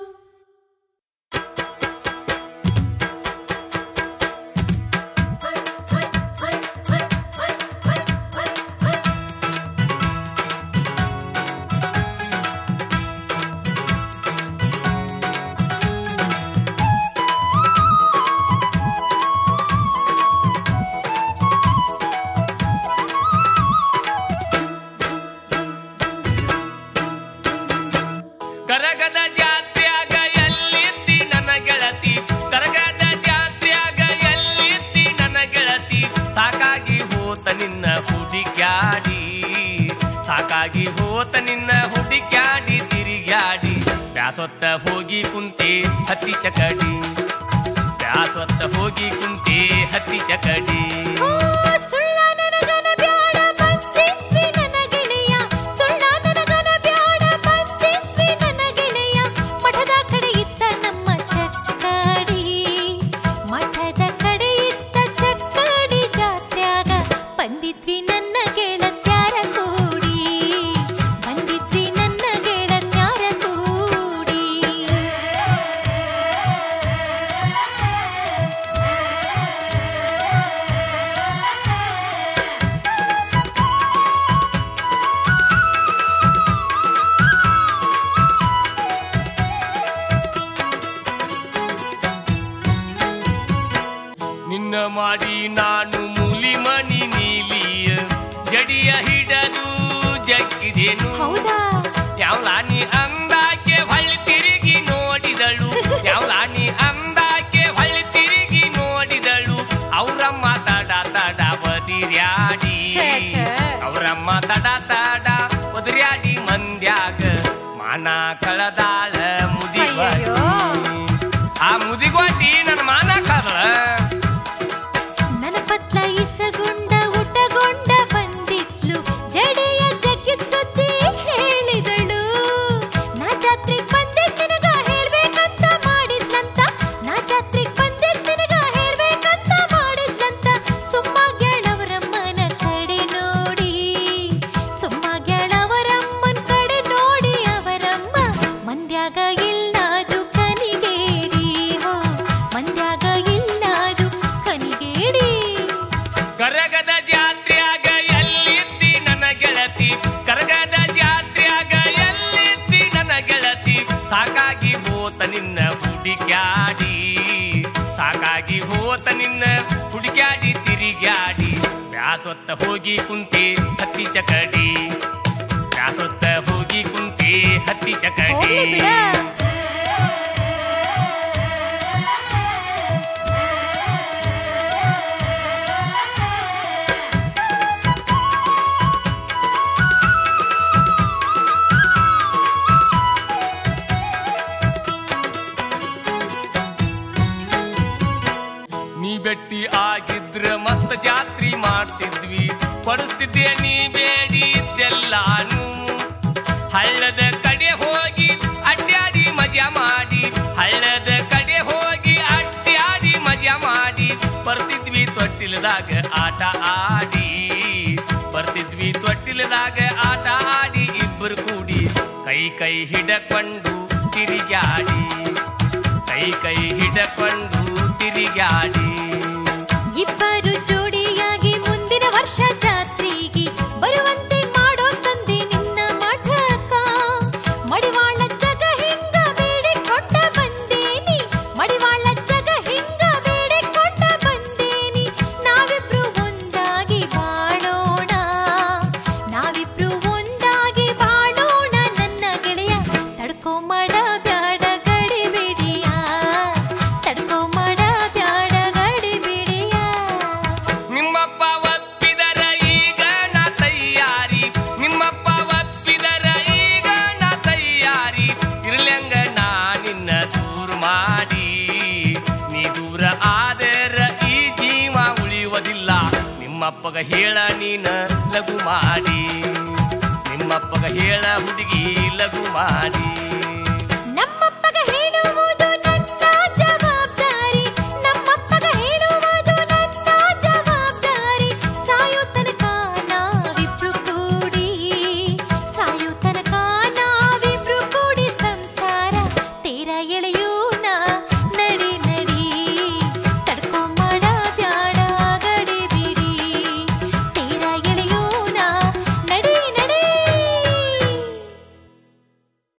S1: ಕರಗದ ಜಾತ್ಯಾಗ ಎಲ್ಲಿದ್ದಿ ನನ್ನ ಗೆಳತಿ ಕರಗದ ಜಾತ್ಯಾಗ ಎಲ್ಲಿದ್ದಿ ನನ್ನ ಗೆಳತಿ ಸಾಕಾಗಿ ಹೋತ ನಿನ್ನ ಹುಡುಕ್ಯಾಡಿ ಸಾಕಾಗಿ ಹೋತ ನಿನ್ನ ಹುಡುಕ್ಯಾಡಿ ತಿರುಗ್ಯಾಡಿ ಬ್ಯಾಸೊತ್ತ ಹೋಗಿ ಕುಂತೆ ಹತ್ತಿ ಚಕಡಿ ಬ್ಯಾಸೊತ್ತ ಹೋಗಿ ಕುಂತೆ ಹತ್ತಿ ಚಕಡಿ
S2: ಓ ಸುಳ್ಳ ನನಗನ ಬ್ಯಾಡ ಬಂದಿದ್ವಿ ನನ್ನ ಗೆಳೆಯ ಸುಳ್ಳ ನನಗನ ಬ್ಯಾಡ ಬಂದಿದ್ವಿ ನನ್ನ ಗೆಳೆಯ ಮಠದ ಕಡೆ ಇತ್ತ ನಮ್ಮ ಚಕ್ಕಡಿ ಮಠದ ಕಡೆ ಇತ್ತ ಚಕ್ಕಡಿ ಜಾತ್ರ್ಯಾಗ ಬಂದಿದ್ವಿ ನನ್ನ ಗೆಳತ್ಯಾರ ಕೂಡಿ ಬಂದಿದ್ವಿ ನನ್ನ ಗೆಳತ್ಯಾರ ಕೂಡಿ
S1: ನಿನ್ನ ಮಾಡಿ ನಾನು ಮೂಲಿ ಮಣಿ ನೀಲಿಯ ಜಡಿಯ ಹಿಡದು ಜಗ್ಗಿದೇನು
S2: ಹೌದಾ
S1: ಯಾವ್ಲಾನಿ ಅಂದಾಕೆ ಹೊಳ್ಳಿ ತಿರುಗಿ ನೋಡಿದಳು ಯಾವ್ಲಾನಿ ಅಂದಾಕೆ ಹೊಳ್ಳಿ ತಿರುಗಿ ನೋಡಿದಳು ಅವ್ರಮ್ಮ ತಡ ತಡ ಬದಿರ್ಯಾಡಿ
S2: ಛೇ, ಛೇ.
S1: ಅವ್ರಮ್ಮ ತಡ ತಡ ಒದರ್ಯಾಡಿ ಮಂದ್ಯಾಗ ಮಾನ ಕಳದಾಳ ಮುದಿವಾಡಿ
S2: ಅಯ್ಯಯ್ಯೋ.
S1: ಆ ಮುದಿಗೋಟಿ ನನ್ನ ಮಾನ ಕಳ
S2: ನನ್ನ ಪತ್ಲ ಇಸಗುಂಡ ಊಟಗೊಂಡ ಬಂದಿದ್ಲು ಜಡೆಯ ಜಗ್ಗಿದ್ ಸುದ್ದಿ ಹೇಳಿದಳು ನಾ ಜಾತ್ರೆಗ್ ಬಂದಿದ್ ನಿನಗ ಹೇಳ್ಬೇಕಂತ ಮಾಡಿದ್ಲಂತ ನಾ ಜಾತ್ರೆಗ್ ಬಂದಿದ್ ನಿನಗ ಹೇಳ್ಬೇಕಂತ ಮಾಡಿದ್ಲಂತ ಸುಮ್ಮ ಗೆಳವರಮ್ಮನ ಕಡೆ ನೋಡಿ ಸುಮ್ಮ ಗೆಳವರಮ್ಮನ ಕಡೆ ನೋಡಿ ಅವರಮ್ಮ ಮಂದ್ಯಾಗ ಇಲ್ಲದು ಕನಿಗೇಡಿ ಹೋ ಮಂದ್ಯಾಗ ಇಲ್ಲದು ಕನಿಗೇಡಿ
S1: ಕರಗದ ಜಾತ್ರೆಯಾಗ ಎಲ್ಲಿದ್ದಿ ನನ್ನ ಗೆಳತಿ ಕರಗದ ಜಾತ್ರೆಯಾಗ ಎಲ್ಲಿದ್ದಿ ನನ್ನ ಗೆಳತಿ ಸಾಕಾಗಿ ಹೋತ ನಿನ್ನ ಹುಡುಕ್ಯಾಡಿ ಸಾಕಾಗಿ ಹೋತ ನಿನ್ನ ಹುಡುಕ್ಯಾಡಿ ತಿರುಗ್ಯಾಡಿ ಬ್ಯಾಸೊತ್ತ ಹೋಗಿ ಕುಂತೆ ಹತ್ತಿ ಚಕಡಿ ಬ್ಯಾಸೊತ್ತ ಹೋಗಿ ಕುಂತೆ ಹತ್ತಿ ಚಕಡಿ
S2: ಹೋಗ್ಲಿ ಬಿಡ
S1: ಜಾತ್ರಿ ಮಾಡ್ತಿದ್ವಿ ಕೊಡಿಸ್ತಿದ್ದೆ ನೀ ಬೇಡಿ ಇದ್ದೆಲ್ಲಾನು ಹಳ್ಳದ ಕಡೆ ಹೋಗಿ ಅಡ್ಡಾಡಿ ಮಜಾ ಮಾಡಿ ಹಳ್ಳದ ಕಡೆ ಹೋಗಿ ಅಡ್ಡಾಡಿ ಮಜಾ ಮಾಡಿ ಬರ್ತಿದ್ವಿ ತೊಟ್ಟಿಲದಾಗ ಆಟ ಆಡಿ ಬರ್ತಿದ್ವಿ ತೊಟ್ಟಿಲದಾಗ ಆಟ ಆಡಿ ಇಬ್ಬರು ಕೂಡಿ ಕೈ ಕೈ ಹಿಡಕೊಂಡು ತಿರುಗಾಡಿ ಕೈ ಕೈ ಹಿಡಕೊಂಡು ತಿರುಗಾಡಿ
S2: ಇಬ್ಬರು ಜೋಡಿಯಾಗಿ ಮುಂದಿನ ವರ್ಷ ಜಾತ್ರೆಗೆ ಬರುವಂತೆ ಮಾಡೋ ತಂದೆ ನಿನ್ನ ಮಠಕ ಮಡಿವಾಳ ಜಗ ಹಿಂಗ ಬೇಡಿಕೊಂಡ ಬಂದೇನಿ ಮಡಿವಾಳ ಜಗ ಹಿಂಗ ಬೇಡಿಕೊಂಡ ಬಂದೇನಿ ನಾವಿಬ್ರು ಒಂದಾಗಿ ಬಾಳೋಣ ನಾವಿಬ್ರು ಒಂದಾಗಿ ಬಾಳೋಣ ನನ್ನ ಗೆಳೆಯ ತಡ್ಕೋ ಮಾಡ ಬ್ಯಾಡ ಗಡಿಬಿಡಿಯ ತಡ್ಕೋ ಮಾಡ ಬ್ಯಾಡ ಗಡಿಬಿಡಿಯ
S1: ನಿಮ್ಮಪ್ಪ ಒಪ್ಪಿದರ ಈಗ ನಾ ತಯ್ಯಾರಿ ನಿಮ್ಮಪ್ಪ ಒಪ್ಪಿದರ ಈಗ ನಾ ತಯ್ಯಾರಿ ಇರ್ಲಂಗ ನಾ ನಿನ್ನ ದೂರ ಮಾಡಿ ನೀ ದೂರ ಆದರ ಈ ಜೀವ ಉಳಿಯುವುದಿಲ್ಲ ನಿಮ್ಮಪ್ಪಗ ಹೇಳ ನೀನ ಲಘು ಮಾಡಿ ನಿಮ್ಮಪ್ಪಗ ಹೇಳ ಹುಡುಗಿ ಲಘು ಮಾಡಿ